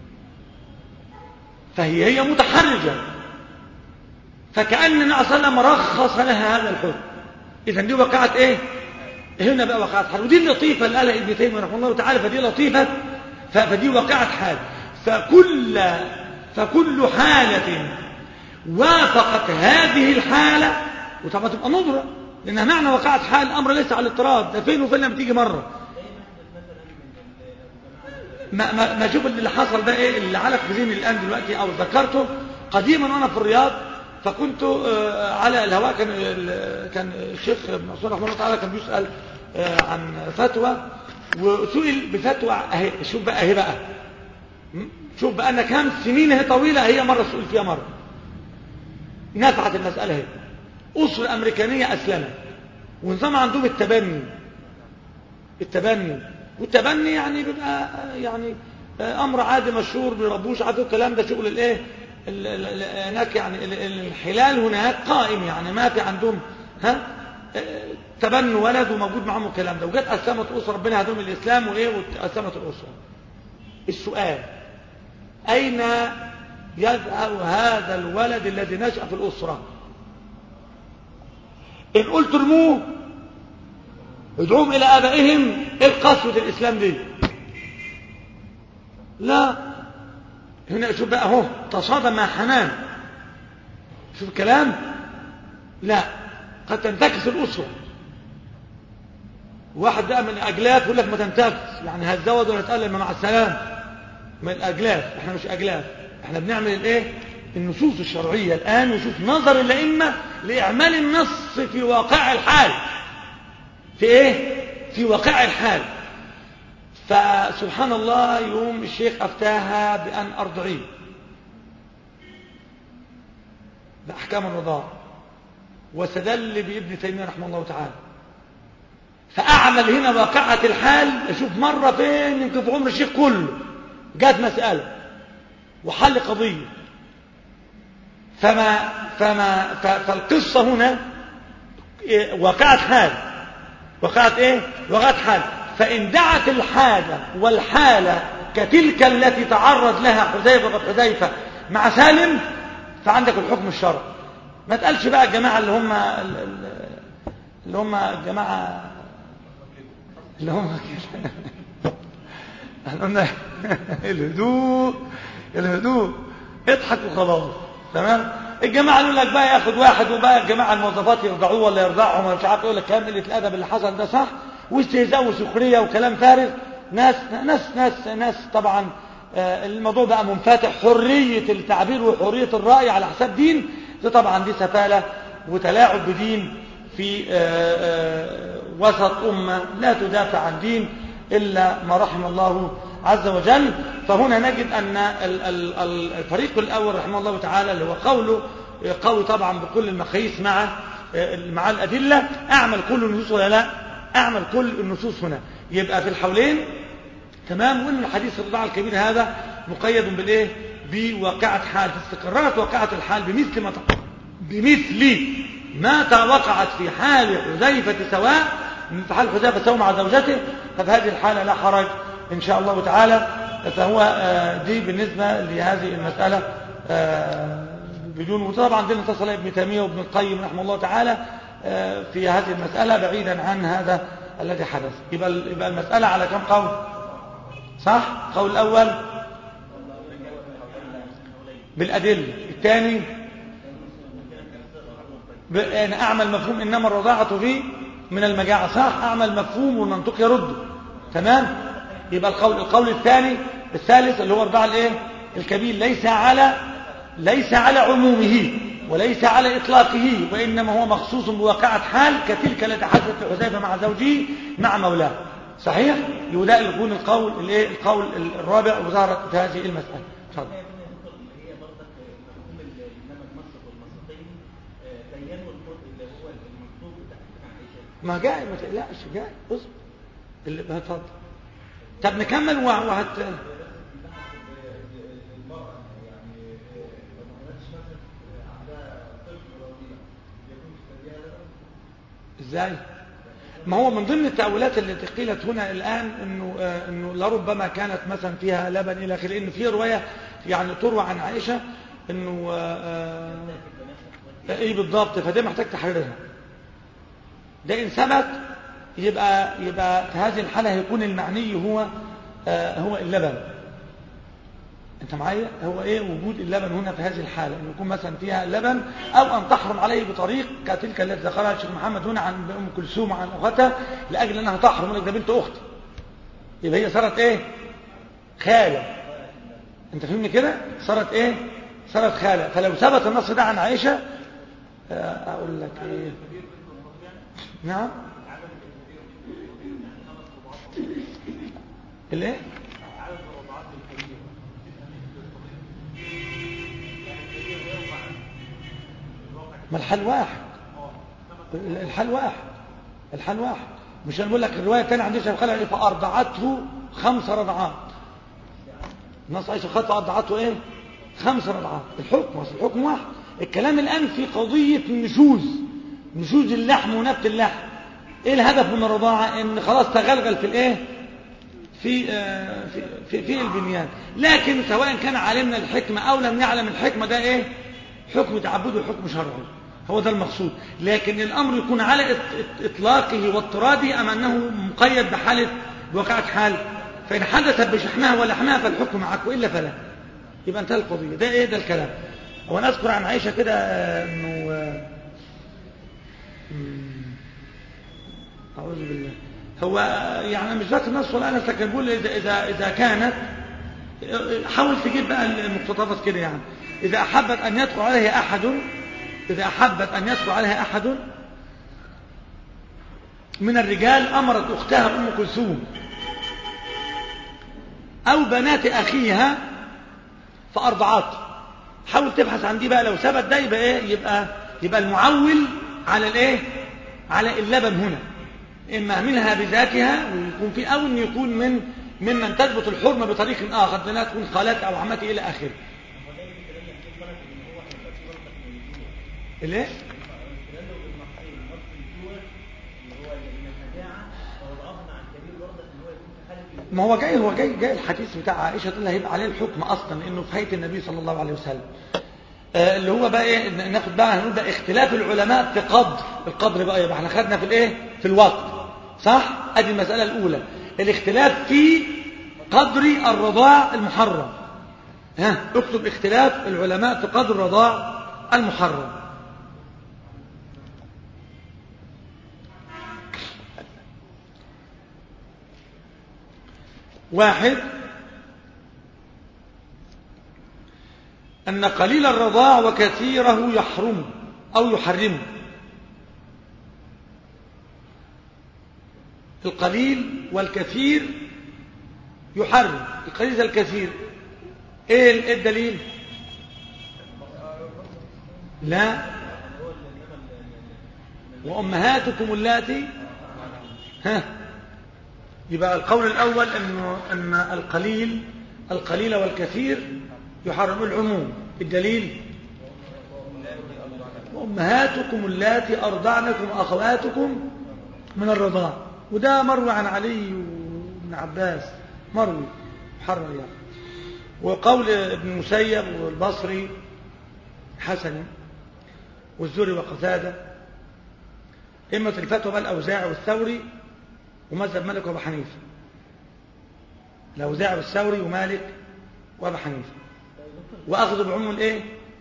S3: فهي هي متحرجة فكأن النبي صلى الله عليه وسلم رخص لها هذا الحكم إذا دي وقعت إيه؟ هنا بقى وقعت حال ودي اللطيفة اللي قالها ابن تيمية رحمه الله تعالى فدي لطيفة ف- فدي وقعت حال فكل فكل حالة وافقت هذه الحالة وطبعا تبقى نظرة لأنها معنى وقعت حال الأمر ليس على الاضطراب ده فين وفين لما تيجي مرة ما, ما, ما شوف اللي حصل ده ايه اللي علق في ذهني الان دلوقتي او ذكرته قديما وانا في الرياض فكنت آه، على الهواء كان ال- كان الشيخ ابن عثمان رحمه الله تعالى كان بيسال آه، عن فتوى وسئل بفتوى اهي شوف بقى اهي بقى م? شوف بقى لنا كام سنين اهي طويله هي مره سئل فيها مره نفعت المساله اهي اسره امريكانيه اسلمت ونظام عندهم التبني التبني والتبني يعني بيبقى يعني امر عادي مشهور بيربوش عارف الكلام ده شغل الايه ال- ال- ال- هناك يعني ال- ال- الحلال هناك قائم يعني ما في عندهم ها آه، تبنوا ولد وموجود معاهم الكلام ده وجت اسلمت اسره ربنا هدوم الاسلام وايه واسلمت الاسره السؤال اين يذهب هذا الولد الذي نشأ في الاسره ان قلت ارموه ادعوهم الى ابائهم ايه قسوه الاسلام دي لا هنا شوف بقى اهو تصادم مع حنان شوف الكلام لا قد تنتكس الأسرة واحد بقى من أجلاف يقول لك ما تنتكس يعني هتزود ولا تقلل مع السلام من الأجلاف احنا مش أجلاف احنا بنعمل الايه النصوص الشرعية الآن وشوف نظر الأئمة لإعمال النص في واقع الحال في ايه في واقع الحال فسبحان الله يوم الشيخ أفتاها بأن أرضعيه بأحكام الرضاع واستدل بابن تيمية رحمه الله تعالى فأعمل هنا واقعة الحال أشوف مرة فين يمكن في عمر الشيخ كله جات مسألة وحل قضية فما فما فالقصة هنا واقعة حال واقعة ايه واقعة حال فإن دعت الحاجة والحالة كتلك التي تعرض لها حذيفة حذيفة مع سالم فعندك الحكم الشرعي ما تقالش بقى الجماعة اللي هم اللي هم الجماعة اللي هم احنا قلنا الهدوء الهدوء اضحك وخلاص تمام الجماعة يقول لك بقى ياخد واحد وبقى الجماعة الموظفات يرضعوه ولا يرضعهم ولا مش عارف يقول لك كلام قلة الأدب اللي حصل ده صح واستهزاء وسخرية وكلام فارغ ناس ناس ناس ناس طبعا الموضوع بقى منفتح حرية التعبير وحرية الرأي على حساب دين دي طبعا دي سفالة وتلاعب بدين في وسط أمة لا تدافع عن دين إلا ما رحم الله عز وجل فهنا نجد أن الفريق الأول رحمه الله تعالى اللي هو قوله قول طبعا بكل المقاييس مع مع الأدلة أعمل كل النصوص ولا لا أعمل كل النصوص هنا يبقى في الحولين تمام وإن الحديث الرضاع الكبير هذا مقيد بالإيه بواقعة حال استقررت واقعة الحال بمثل ما بمثل ما وقعت في حال حذيفة سواء في حال حذيفة سواء مع زوجته ففي هذه الحالة لا حرج إن شاء الله تعالى فهو دي بالنسبة لهذه المسألة بدون وطبعا دي اتصل ابن تيمية وابن القيم رحمه الله تعالى في هذه المسألة بعيدا عن هذا الذي حدث يبقى يبقى المسألة على كم قول صح قول الأول بالأدلة الثاني أنا أعمل مفهوم إنما الرضاعة فيه من المجاعة صح أعمل مفهوم والمنطق يرده تمام يبقى القول القول الثاني الثالث اللي هو الرضاع الايه الكبير ليس على ليس على عمومه وليس على إطلاقه وإنما هو مخصوص بواقعة حال كتلك التي حدثت لحذيفة مع زوجه مع مولاه صحيح يبقى يكون القول الايه القول الرابع وظهرت في هذه المسألة تفضل
S4: هي برضك مفهوم الإمام المنصب والمنصبين بينوا اللي هو المنصوب بتاع عائشة
S3: ما جاي ما تقلقش جاي اصبر اللي اتفضل طب نكمل وهت
S4: المرأة يعني لو ما كانتش مثلا عندها طفل رضيع يكون تستديها لها
S3: ازاي ما هو من ضمن التأويلات التي قيلت هنا الآن انه آه انه لربما كانت مثلا فيها لبن الى اخره لان في روايه يعني تروى عن عائشه انه آه آه ايه بالضبط فده محتاج تحررها ده ان ثبت يبقى يبقى في هذه الحاله هيكون المعني هو آه هو اللبن انت معايا هو ايه وجود اللبن هنا في هذه الحاله انه يكون مثلا فيها لبن او ان تحرم عليه بطريق كتلك التي ذكرها الشيخ محمد هنا عن ام كلثوم وعن اختها لاجل انها تحرم لك ده بنت اختي يبقى هي صارت ايه خاله انت فهمني كده صارت ايه صارت خاله فلو ثبت النص ده عن عائشه آه اقول لك ايه نعم الايه ما الحل واحد الحل واحد الحل واحد مش انا بقول لك الروايه الثانيه عندي شيخ خالد فارضعته خمس رضعات النص عائشه خالد فارضعته ايه خمس رضعات الحكم اصل الحكم واحد الكلام الان في قضيه النشوز نشوز اللحم ونبت اللحم ايه الهدف من الرضاعه ان خلاص تغلغل في الايه في في في, في البنيان لكن سواء كان علمنا الحكمه او لم يعلم الحكمه ده ايه حكم تعبد وحكم شرعي هو ده المقصود لكن الأمر يكون على إطلاقه واضطراده أم أنه مقيد بحالة بواقعة حال فإن حدثت بشحمها ولحمها فالحكم معك وإلا فلا يبقى انتهى القضيه ده ايه ده الكلام هو انا اذكر عن عائشه كده آه، انه آه، مم، اعوذ بالله هو آه، يعني مش ذات النص ولا انا لكن بقول اذا اذا اذا كانت آه، حاول تجيب بقى المقتطفات كده يعني اذا احبت ان يدخل عليها احد اذا احبت ان يدخل عليها احد من الرجال امرت اختها ام كلثوم او بنات اخيها فارضعته حاول تبحث عن دي بقى لو ثبت ده يبقى ايه يبقى يبقى المعول على الايه على اللبن هنا اما منها بذاتها ويكون في او ان يكون من ممن تثبت الحرمه بطريق اخر لانها تكون خالات او عماتي الى اخره الايه ما هو جاي هو جاي جاي الحديث بتاع عائشه اللي هيبقى عليه الحكم اصلا لانه في هيئه النبي صلى الله عليه وسلم آه اللي هو بقى ايه ناخد بقى هنقول بقى اختلاف العلماء في قدر القدر بقى يبقى احنا خدنا في الايه في الوقت صح ادي المساله الاولى الاختلاف في قدر الرضاع المحرم ها اكتب اختلاف العلماء في قدر الرضاع المحرم واحد أن قليل الرضاع وكثيره يحرم أو يحرم القليل والكثير يحرم القليل زي الكثير ايه الدليل لا وأمهاتكم اللاتي ها يبقى القول الأول أنه أن القليل القليل والكثير يحرم العموم الدليل وأمهاتكم اللاتي أرضعنكم وأخواتكم من الرضاع وده مروي عن علي وابن عباس مروي محرر يعني وقول ابن المسيب والبصري حسن والزري وقتاده إما الفتوى بقى الأوزاع والثوري ومذهب مالك وابو حنيفه الاوزاعي والثوري ومالك وابو حنيفه واخذ بعموم الايه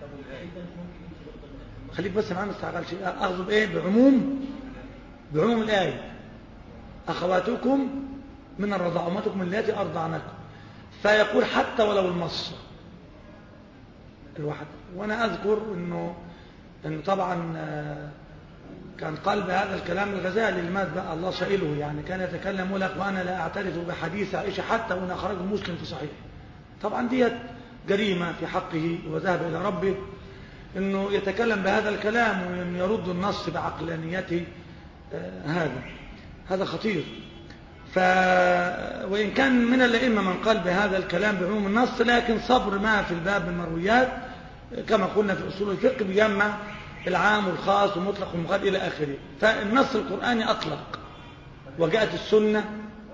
S3: خليك بس معانا ما تستعجلش اخذ بايه بعموم بعموم الايه اخواتكم من الرضاعه امتكم اللاتي ارضعنكم فيقول حتى ولو المص الواحد وانا اذكر انه انه طبعا كان قلب هذا الكلام الغزالي اللي مات بقى الله شائله يعني كان يتكلم لك وانا لا اعترف بحديث عائشه حتى وان اخرجه مسلم في صحيح طبعا ديت جريمه في حقه وذهب الى ربه انه يتكلم بهذا الكلام وان يرد النص بعقلانيته آه هذا هذا خطير ف وان كان من الائمه من قال بهذا الكلام بعموم النص لكن صبر ما في الباب من مرويات كما قلنا في اصول الفقه بيجمع العام والخاص والمطلق والمقيد إلى آخره فالنص القرآني أطلق وجاءت السنة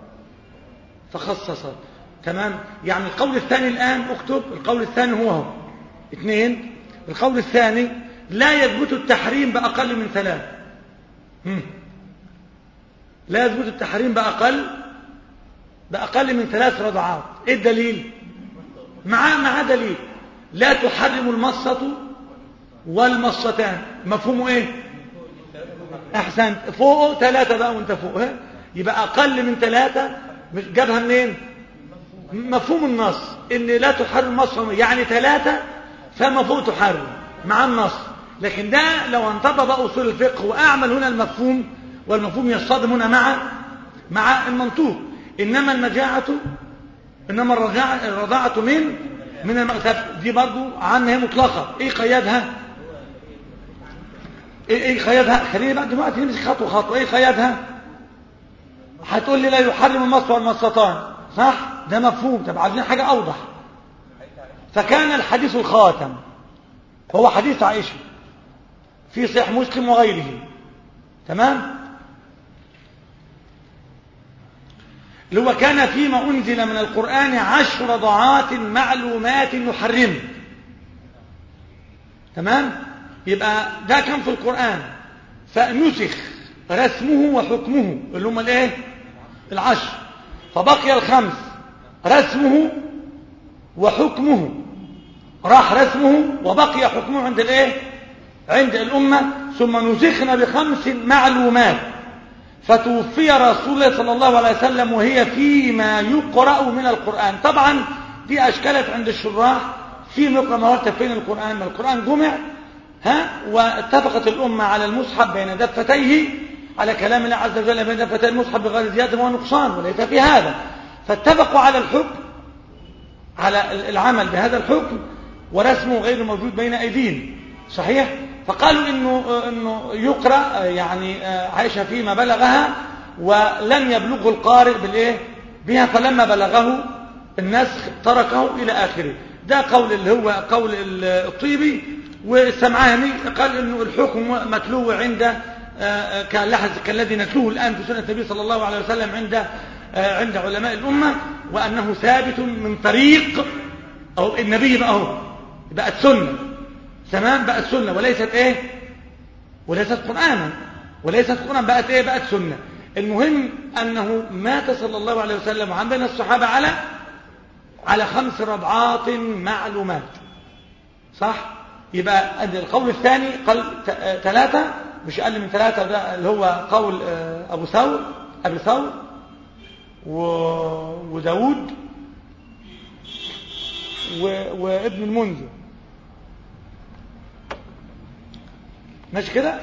S3: فخصصت تمام يعني القول الثاني الآن اكتب القول الثاني هو هو اثنين القول الثاني لا يثبت التحريم بأقل من ثلاث هم. لا يثبت التحريم بأقل بأقل من ثلاث رضعات ايه الدليل معاه معاه دليل لا تحرم المصة والمصتان مفهومه ايه احسنت فوقه ثلاثة بقى وانت فوق ها؟ يبقى اقل من ثلاثة جابها منين مفهوم النص ان لا تحرم مصر يعني ثلاثة فما فوق تحرم مع النص لكن ده لو انطبق اصول الفقه واعمل هنا المفهوم والمفهوم يصطدم هنا مع مع المنطوق انما المجاعة انما الرضاعة الرضاعة من من المغتاب دي برضو عنها هي مطلقة ايه قيادها ايه ايه قيادها خليني بقى دلوقتي نمسك خطوه خطوه ايه قيادها هتقول لي لا يحرم المص والمصتان صح ده مفهوم طب عايزين حاجه اوضح فكان الحديث الخاتم وهو حديث عائشه في صحيح مسلم وغيره تمام اللي هو كان فيما انزل من القران عشر ضعات معلومات يحرم تمام يبقى ده كان في القرآن فنسخ رسمه وحكمه اللي هم الايه العشر فبقي الخمس رسمه وحكمه راح رسمه وبقي حكمه عند الايه عند الأمة ثم نسخنا بخمس معلومات فتوفي رسول الله صلى الله عليه وسلم وهي فيما يقرأ من القرآن طبعا دي أشكلت عند الشراح في نقرأ ما ورد فين القرآن ما القرآن جمع ها واتفقت الأمة على المصحف بين دفتيه على كلام الله عز وجل بين دفتي المصحف بغير زيادة ونقصان وليس في هذا فاتفقوا على الحكم على العمل بهذا الحكم ورسمه غير موجود بين أيدينا صحيح فقالوا إنه, إنه يقرأ يعني عائشة فيما بلغها ولم يبلغه القارئ بالإيه بها فلما بلغه النسخ تركه إلى آخره ده قول اللي هو قول الطيبي والسمعاني قال إنه الحكم متلو عند كاللحظ كالذي نتلوه الآن في سنة النبي صلى الله عليه وسلم عند عند علماء الأمة وأنه ثابت من طريق أو النبي بقى هو بقت سنة تمام بقت سنة وليست ايه وليست قرآنا وليست قرآن بقت ايه بقت سنة المهم أنه مات صلى الله عليه وسلم وعن بين الصحابة على على خمس ربعات معلومات صح يبقى القول الثاني قال ثلاثة مش أقل من ثلاثة وده اللي هو قول أبو ثور أبي ثور وداود وابن المنذر ماشي كده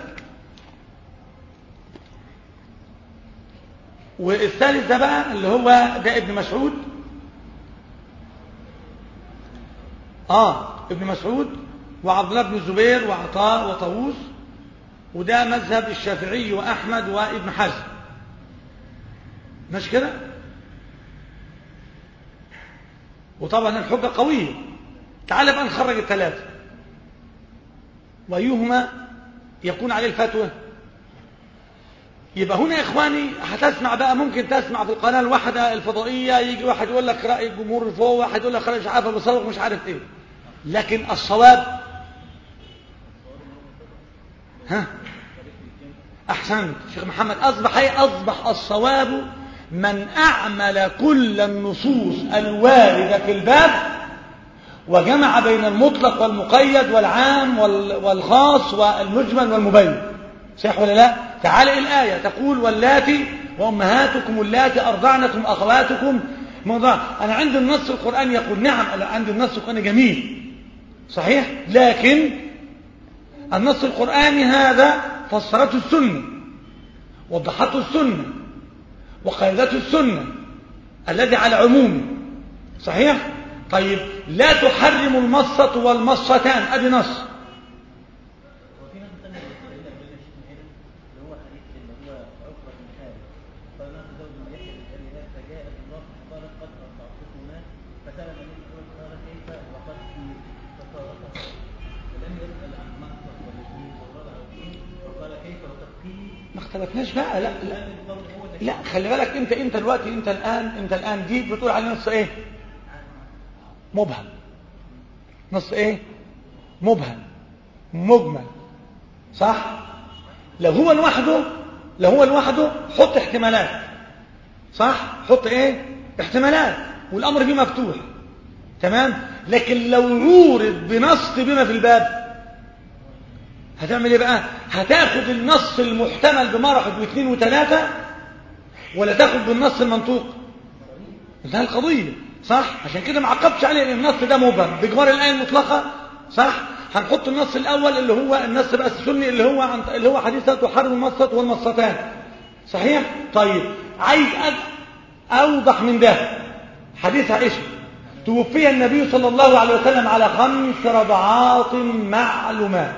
S3: والثالث ده بقى اللي هو ده ابن مسعود اه ابن مسعود وعبد الله بن الزبير وعطاء وطاووس وده مذهب الشافعي واحمد وابن حزم ماشي كده وطبعا الحجه قويه تعال بقى نخرج الثلاثه وايهما يكون عليه الفتوى يبقى هنا يا اخواني هتسمع بقى ممكن تسمع في القناه الواحده الفضائيه يجي واحد يقول لك راي الجمهور فوق واحد يقول لك راي مش عارف بصدق مش عارف ايه لكن الصواب ها احسنت شيخ محمد اصبح ايه اصبح الصواب من اعمل كل النصوص الوارده في الباب وجمع بين المطلق والمقيد والعام والخاص والمجمل والمبين صح ولا لا تعال الآية تقول واللاتي وأمهاتكم اللاتي أرضعنكم أخواتكم موضوع أنا عندي النص القرآني يقول نعم أنا عندي النص القرآني جميل صحيح لكن النص القرآني هذا فسرته السنة وضحته السنة وقيدته السنة الذي على عمومه صحيح طيب لا تحرم المصة والمصتان ادي نص
S4: وفي ناس ثانيه بتستدل بين الشيخ اللي هو حديث اللي هو عقبه بن حارث قال لا تزوج من يحيى بن ابي لهب فجاءت امراه فقالت قد ارضعتكما فسال النبي صلى الله عليه وسلم قال كيف وقد في فصارتها فلم يسال عن مقصد والاثنين والرضع والاثنين فقال كيف وقد قيل
S3: ما اختلفناش بقى لا لا
S4: الان القول هو اللي
S3: لا خلي بالك انت انت دلوقتي انت الان انت الان دي بتقول عليه نص ايه مبهم نص ايه مبهم مجمل صح لو هو لوحده لو هو لوحده حط احتمالات صح حط ايه احتمالات والامر فيه مفتوح تمام لكن لو عورض بنص بما في الباب هتعمل ايه بقى هتاخد النص المحتمل بمرحب واثنين وثلاثة ولا تاخد بالنص المنطوق انتهى القضية صح عشان كده ما عقبتش عليه لان النص ده مبهم بجوار الايه المطلقه صح هنحط النص الاول اللي هو النص بقى السني اللي هو عن اللي هو حديث تحرم المصة والمصتان صحيح طيب عايز أد- اوضح من ده حديث عائشه توفي النبي صلى الله عليه وسلم على خمس رضعات معلومات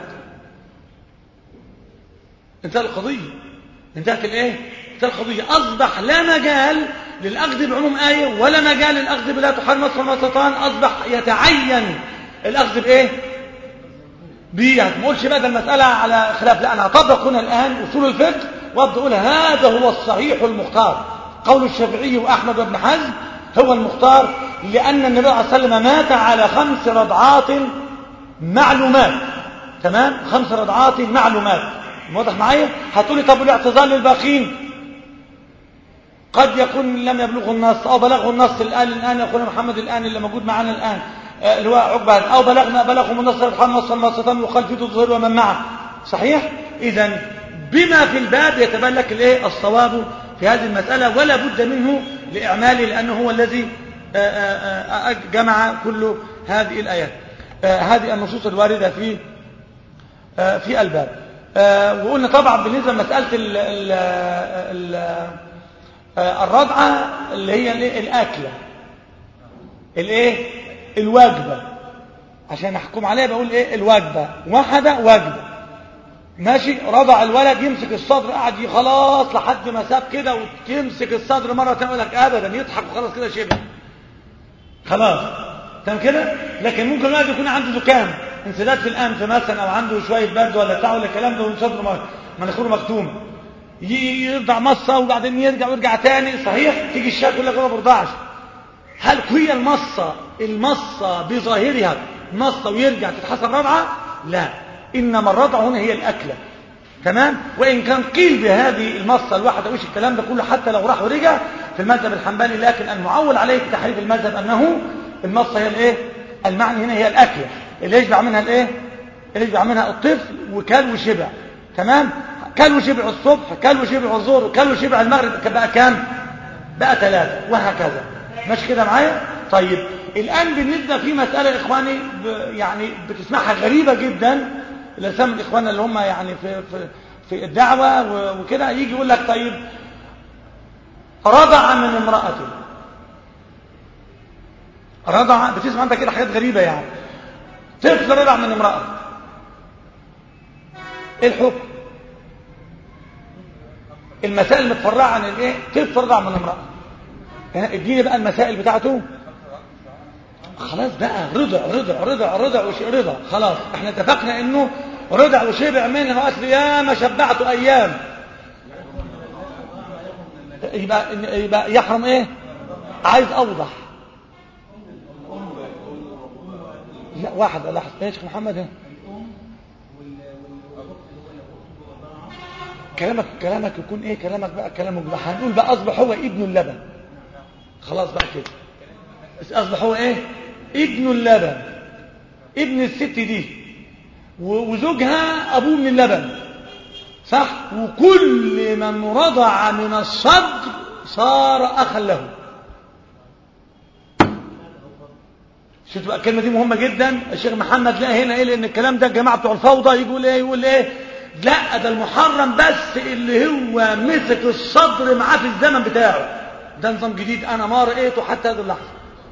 S3: انتهى القضيه انتهت الايه انتهت القضيه اصبح لا مجال للاخذ بعموم ايه ولا مجال للاخذ بلا تحرم مصر ومصتان اصبح يتعين الاخذ بايه بيه ما اقولش بقى ده المساله على خلاف لا انا هطبق هنا الان اصول الفقه وابدا اقول هذا هو الصحيح المختار قول الشافعي واحمد وابن حزم هو المختار لان النبي صلى الله عليه وسلم مات على خمس رضعات معلومات تمام خمس رضعات معلومات واضح معايا هتقولي طب الاعتذار للباقين قد يكون لم يبلغه النص او بلغه النص الان الان يا اخونا محمد الان اللي موجود معانا الان آه، اللي هو عقبة أو بلغنا بلغهم النصر الحمد نصر نصرة وخلف الظهر ومن معه صحيح إذا بما في الباب يتبين لك الايه الصواب في هذه المسألة ولا بد منه لإعماله لأنه هو الذي آه، آه، آه، جمع كل هذه الآيات آه، هذه النصوص الواردة في آه، في الباب آه، وقلنا طبعا بالنسبة لمسألة ال- ال- ال- آه، الرضعة اللي هي الإيه؟ الأكلة الايه الوجبة عشان احكم عليها بقول ايه الوجبة واحدة وجبة ماشي رضع الولد يمسك الصدر قاعد خلاص لحد ما ساب كده وتمسك الصدر مرة تانية يقول لك ابدا يضحك وخلاص كده شبه خلاص تمام كده لكن ممكن الواحد يكون عنده زكام انسداد في الانف مثلا او عنده شويه برد ولا بتاع ولا الكلام ده وصدره م- مناخيره مكتومه ي- يرضع مصه وبعدين يرجع ويرجع تاني صحيح تيجي الشاب يقول لك انا ما برضعش هل هي المصه المصه بظاهرها مصه ويرجع تتحسب رضعه لا انما الرضعه هنا هي الاكله تمام وان كان قيل بهذه المصه الواحده وش الكلام ده كله حتى لو راح ورجع في المذهب الحنبلي لكن المعول عليه في تحريف المذهب انه المصه هي الايه المعنى هنا هي الاكله اللي يشبع منها الايه اللي يشبع منها الطفل وكل وشبع تمام كل وشبع الصبح كل وشبع الظهر وكل وشبع المغرب بقى كام بقى ثلاثة وهكذا ماشي كده معايا طيب الآن بالنسبة في مسألة يا إخواني ب يعني بتسمعها غريبة جدا الأسامي الإخوان اللي هم يعني في, في, في الدعوة و- وكده يجي يقول لك طيب رضع من امرأته رضع بتسمع انت كده حاجات غريبة يعني طفل رضع من امرأة ايه الحكم المسائل المتفرعة عن الايه طفل رضع من امرأة ها، اديني بقى المسائل بتاعته خلاص بقى رضع رضع رضع رضع وش رضع خلاص احنا اتفقنا انه رضع وشبع منها واصل يا ما شبعته ايام يبقى يبقى يحرم ايه عايز اوضح لا واحد لحظه ايه يا شيخ محمد ها؟ كلامك كلامك يكون ايه كلامك بقى كلامك بقى هنقول بقى اصبح هو ابن اللبن خلاص بقى كده بس اصبح هو ايه ابن اللبن ابن الست دي و- وزوجها ابوه من اللبن صح وكل من رضع من الصدر صار اخا له شفت بقى الكلمه دي مهمه جدا الشيخ محمد لا هنا ايه لان الكلام ده الجماعه بتوع الفوضى يقول ايه يقول ايه لا ده المحرم بس اللي هو مسك الصدر معاه في الزمن بتاعه ده نظام جديد انا ما رايته حتى هذه اللحظه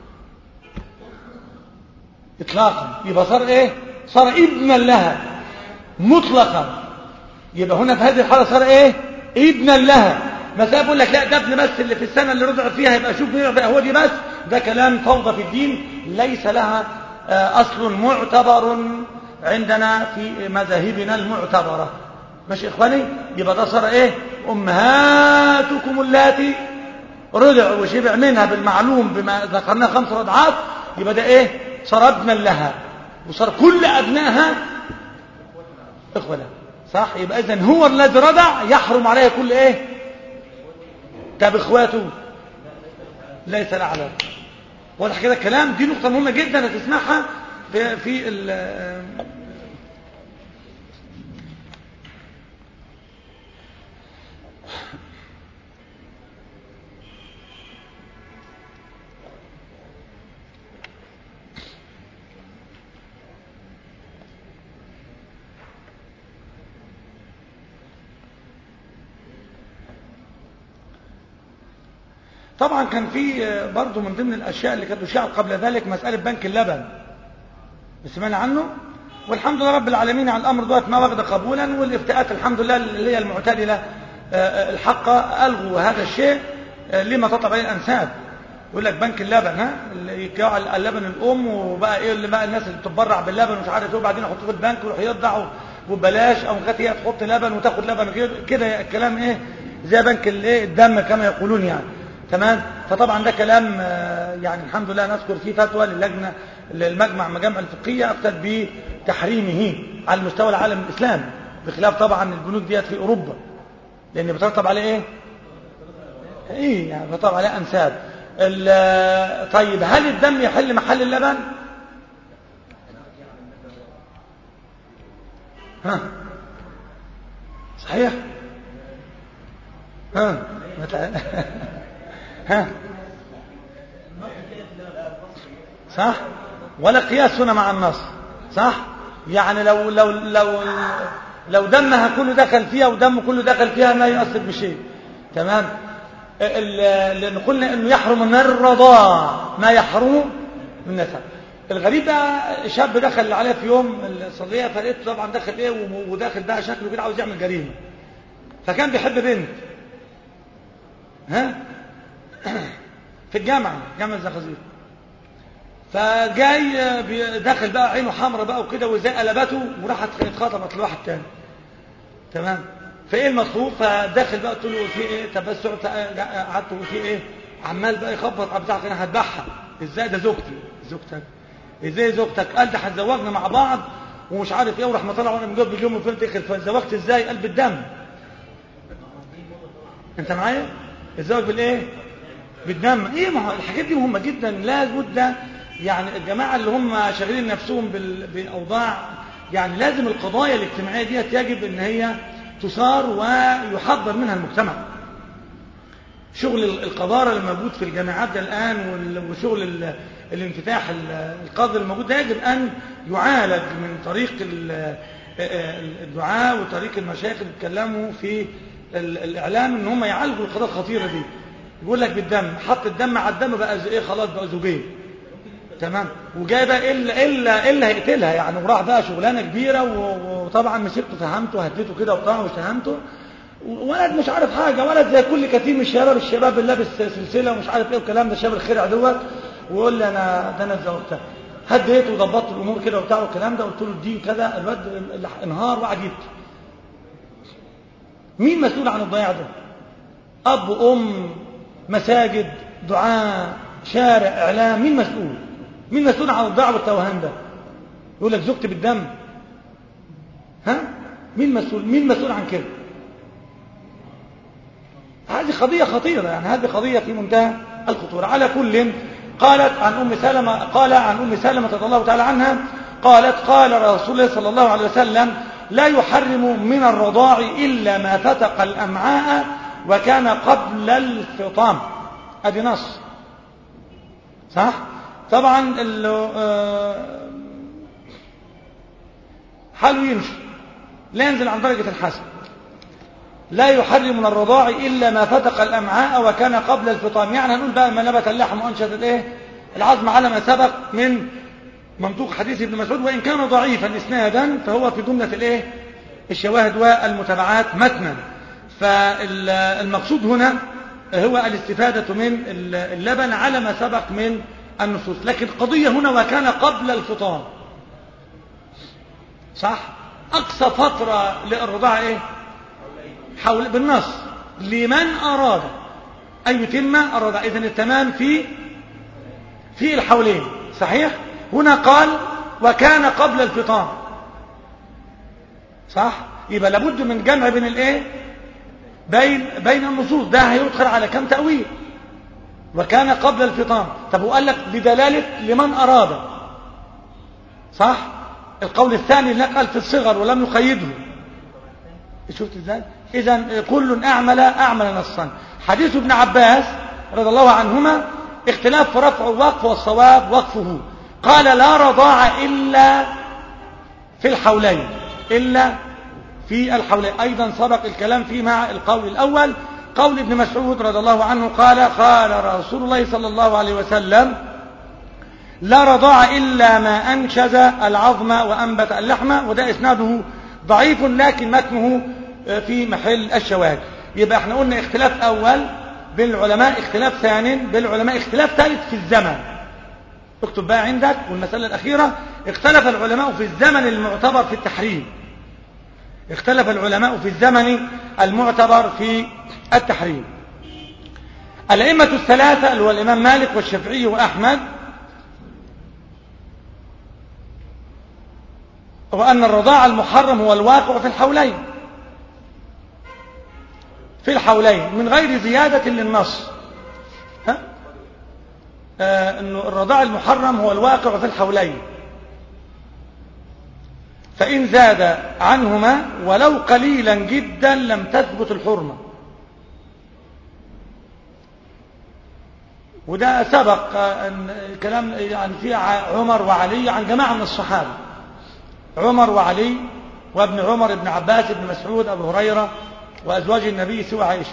S3: اطلاقا يبقى صار ايه صار ابنا لها مطلقا يبقى هنا في هذه الحاله صار ايه ابنا لها مسألة بقول لك لا ده ابن بس اللي في السنة اللي رضع فيها يبقى شوف مين يبقى هو دي بس ده كلام فوضى في الدين ليس لها آه، أصل معتبر عندنا في مذاهبنا المعتبرة ماشي إخواني يبقى ده صار إيه أمهاتكم اللاتي رضع وشبع منها بالمعلوم بما ذكرناه خمس رضعات يبقى ده إيه صار ابنا لها وصار كل أبنائها إخوة لها صح يبقى إذن هو الذي رضع يحرم عليه كل إيه طب إخواته ليس لا على واضح كده الكلام دي نقطة مهمة جدا هتسمعها في في ال- طبعا كان في آه، برضو من ضمن الاشياء اللي كانت تشاع قبل ذلك مساله بنك اللبن سمعنا عنه والحمد لله رب العالمين على الامر دوت ما وجد قبولا والافتاءات الحمد لله اللي هي المعتدله آه، آه، الحقه الغوا هذا الشيء آه، لما تطلب عليه الانساب يقول لك بنك اللبن ها اللي يجعل اللبن الام وبقى ايه اللي بقى الناس اللي بتتبرع باللبن ومش عارف ايه وبعدين يحطوه في البنك ويروح يرضع وببلاش او كانت هي تحط لبن وتاخد لبن كده كده الكلام ايه زي بنك الايه الدم كما يقولون يعني تمام فطبعا ده كلام آه، يعني الحمد لله نذكر فيه فتوى للجنه للمجمع مجامع الفقهيه افتت بتحريمه على مستوى العالم الاسلامي بخلاف طبعا البنوك ديت في اوروبا لان بترتب عليه ايه ايه يعني بيطلب عليه انساب ال- طيب هل الدم يحل محل اللبن ها صحيح ها متى ها صح ولا قياس هنا مع النص صح يعني لو لو لو لو دمها كله دخل فيها ودم كله دخل فيها ما يؤثر بشيء تمام ال- لان قلنا انه يحرم من الرضاع ما يحرم من النسب الغريب بقى شاب دخل عليها في يوم الصديقه فلقيته طبعا دخل ايه وم- وداخل بقى شكله كده عاوز يعمل جريمه فكان بيحب بنت ها في الجامعه جامعه الزقازيق فجاي بي- داخل بقى عينه حمراء بقى وكده وزي قلبته وراحت اتخطبت لواحد تاني تمام فايه المطلوب فداخل بقى قلت له في ايه طب بس قعدت قعدت في ايه عمال بقى يخبط على بتاعك انا هذبحها ازاي ده زوجتي زوجتك ازاي زوجتك قال ده هتزوجنا مع بعض ومش عارف ايه وراح مطلع وانا مجاوب اليوم وفين تاخر فزوجت ازاي قال بالدم انت معايا الزواج بالايه بالدم ايه ما هو الحاجات دي مهمه جدا لا بد يعني الجماعه اللي هم شاغلين نفسهم بال- بالاوضاع يعني لازم القضايا الاجتماعيه ديت يجب ان هي تثار ويحضر منها المجتمع شغل ال- القذاره اللي موجود في الجامعات ده الان وال- وشغل ال- الانفتاح ال- القذر الموجود ده يجب ان يعالج من طريق ال- الدعاء وطريق المشايخ اللي بيتكلموا في ال- الاعلام ان هم يعالجوا القضايا الخطيره دي يقول لك بالدم حط الدم على الدم بقى زي ايه خلاص بقى زوجين تمام وجاي بقى الا الا الا هيقتلها يعني وراح بقى شغلانه كبيره و- وطبعا مسكته فهمته هديته كده وبتاع وشهمته ولد مش عارف حاجه ولد زي كل كثير من الشباب الشباب اللي لابس سلسله ومش عارف ايه والكلام ده شاب الخرع دوت ويقول لي انا ده انا اتزوجتها هديته وظبطت الامور كده وبتاع والكلام ده قلت له الدين كذا الواد انهار وقعد يبكي مين مسؤول عن الضياع ده اب وام مساجد دعاء شارع اعلام مين مسؤول مين مسؤول عن الضياع والتوهان ده يقول لك زوجتي بالدم ها مين مسؤول مين مسؤول عن كده هذه قضية خطيرة يعني هذه قضية في منتهى الخطورة على كل قالت عن أم سلمة قال عن أم سلمة رضي الله تعالى عنها قالت قال رسول الله صلى الله عليه وسلم لا يحرم من الرضاع إلا ما فتق الأمعاء وكان قبل الفطام أدي نص صح طبعا ال- آه، حاله يمشي لا ينزل عن درجة الحسن لا يحرم من الرضاع إلا ما فتق الأمعاء وكان قبل الفطام يعني هنقول بقى ما نبت اللحم وأنشد الإيه العظم على ما سبق من منطوق حديث ابن مسعود وإن كان ضعيفا إسنادا فهو في جملة الإيه الشواهد والمتابعات متنا فالمقصود هنا هو الاستفادة من اللبن على ما سبق من النصوص لكن القضية هنا وكان قبل الفطام صح أقصى فترة للرضاعة إيه حول بالنص لمن أراد أن يتم الرضاعة إذن التمام في في الحولين صحيح هنا قال وكان قبل الفطام صح يبقى لابد من جمع بين الايه بين بين النصوص ده هيدخل على كم تأويل وكان قبل الفطام طب وقال لك بدلالة لمن أراد صح القول الثاني اللي قال في الصغر ولم يقيده شفت ازاي اذا كل اعمل اعمل نصا حديث ابن عباس رضي الله عنهما اختلاف في رفع الوقف والصواب وقفه قال لا رضاع الا في الحولين الا في الحولين ايضا سبق الكلام فيه مع القول الاول قول ابن مسعود رضي الله عنه قال قال رسول الله صلى الله عليه وسلم لا رضاع إلا ما أنشز العظم وأنبت اللحم وده إسناده ضعيف لكن متنه في محل الشواهد يبقى احنا قلنا اختلاف أول بين العلماء اختلاف ثاني بين العلماء اختلاف ثالث في الزمن اكتب بقى عندك والمسألة الأخيرة اختلف العلماء في الزمن المعتبر في التحريم اختلف العلماء في الزمن المعتبر في التحريم الأئمة الثلاثة اللي هو الإمام مالك والشافعي وأحمد وأن الرضاع المحرم هو الواقع في الحولين في الحولين من غير زيادة للنص ها؟ آه أنه الرضاع المحرم هو الواقع في الحولين فإن زاد عنهما ولو قليلا جدا لم تثبت الحرمة وده سبق أن كلام يعني في عمر وعلي عن جماعة من الصحابة عمر وعلي وابن عمر بن عباس بن مسعود أبو هريرة وأزواج النبي سوى عائشة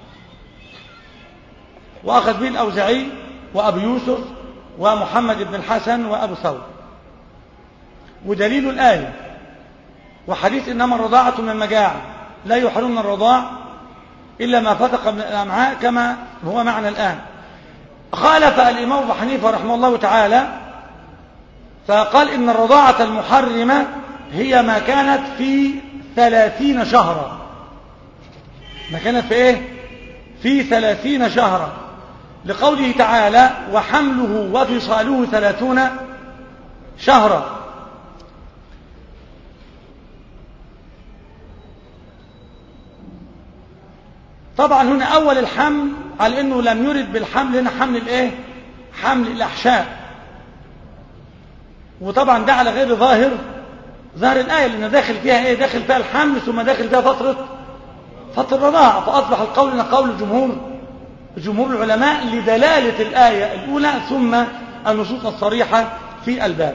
S3: وأخذ به الأوزعي وأبو يوسف ومحمد بن الحسن وأبو ثور ودليل الآية وحديث إنما الرضاعة من المجاعة لا يحرمن الرضاع إلا ما فتق من الأمعاء كما هو معنى الآن خالف الإمام أبو حنيفة رحمه الله تعالى فقال إن الرضاعة المحرمة هي ما كانت في ثلاثين شهرا ما كانت في إيه في ثلاثين شهرا لقوله تعالى وحمله وفصاله ثلاثون شهرا طبعا هنا أول الحمل على أنه لم يرد بالحمل هنا حمل الإيه حمل الأحشاء وطبعا ده على غير ظاهر ظاهر الآية لأن داخل فيها إيه داخل فيها الحمل ثم داخل فيها فترة فترة الرضاعة فأصبح القول هنا قول الجمهور جمهور العلماء لدلالة الآية الأولى ثم النصوص الصريحة في الباب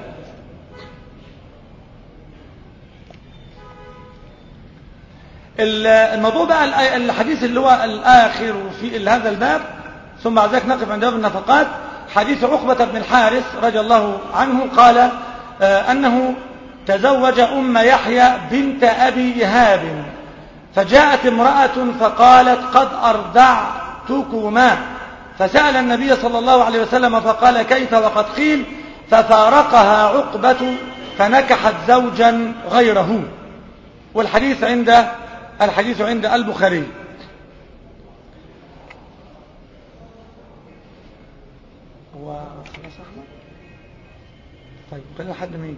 S3: الموضوع بقى الحديث اللي هو الآخر في هذا الباب ثم بعد ذلك نقف عند باب النفقات حديث عقبة بن الحارث رضي الله عنه قال أنه تزوج أم يحيى بنت أبي إهاب فجاءت امرأة فقالت قد أرضعتكما فسأل النبي صلى الله عليه وسلم فقال كيف وقد قيل ففارقها عقبة فنكحت زوجا غيره والحديث عند الحديث عند البخاري هو خلاص احمد طيب خلينا لحد ما يجي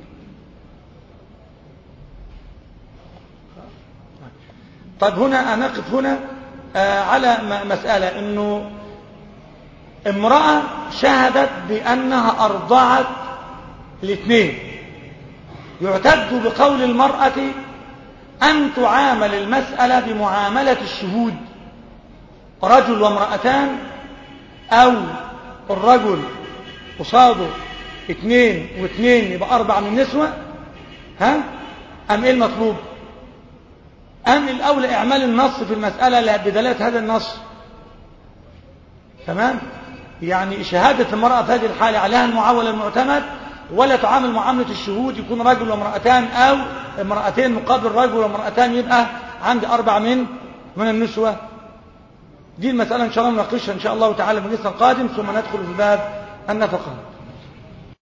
S3: طيب هنا نقف هنا آه على مسألة انه امرأة شهدت بأنها أرضعت الاثنين يعتد بقول المرأة أن تعامل المسألة بمعاملة الشهود رجل وامرأتان أو الرجل قصاده اثنين واثنين يبقى أربع من نسوة ها أم إيه المطلوب أم الأولى إعمال النص في المسألة بدلالة هذا النص تمام يعني شهادة المرأة في هذه الحالة عليها المعول المعتمد ولا تعامل معاملة الشهود يكون رجل وامرأتان أو امرأتين مقابل رجل وامرأتان يبقى عندي أربع من من النسوة دي المسألة إن شاء الله نناقشها إن شاء الله تعالى في المجلس القادم ثم ندخل في باب النفقة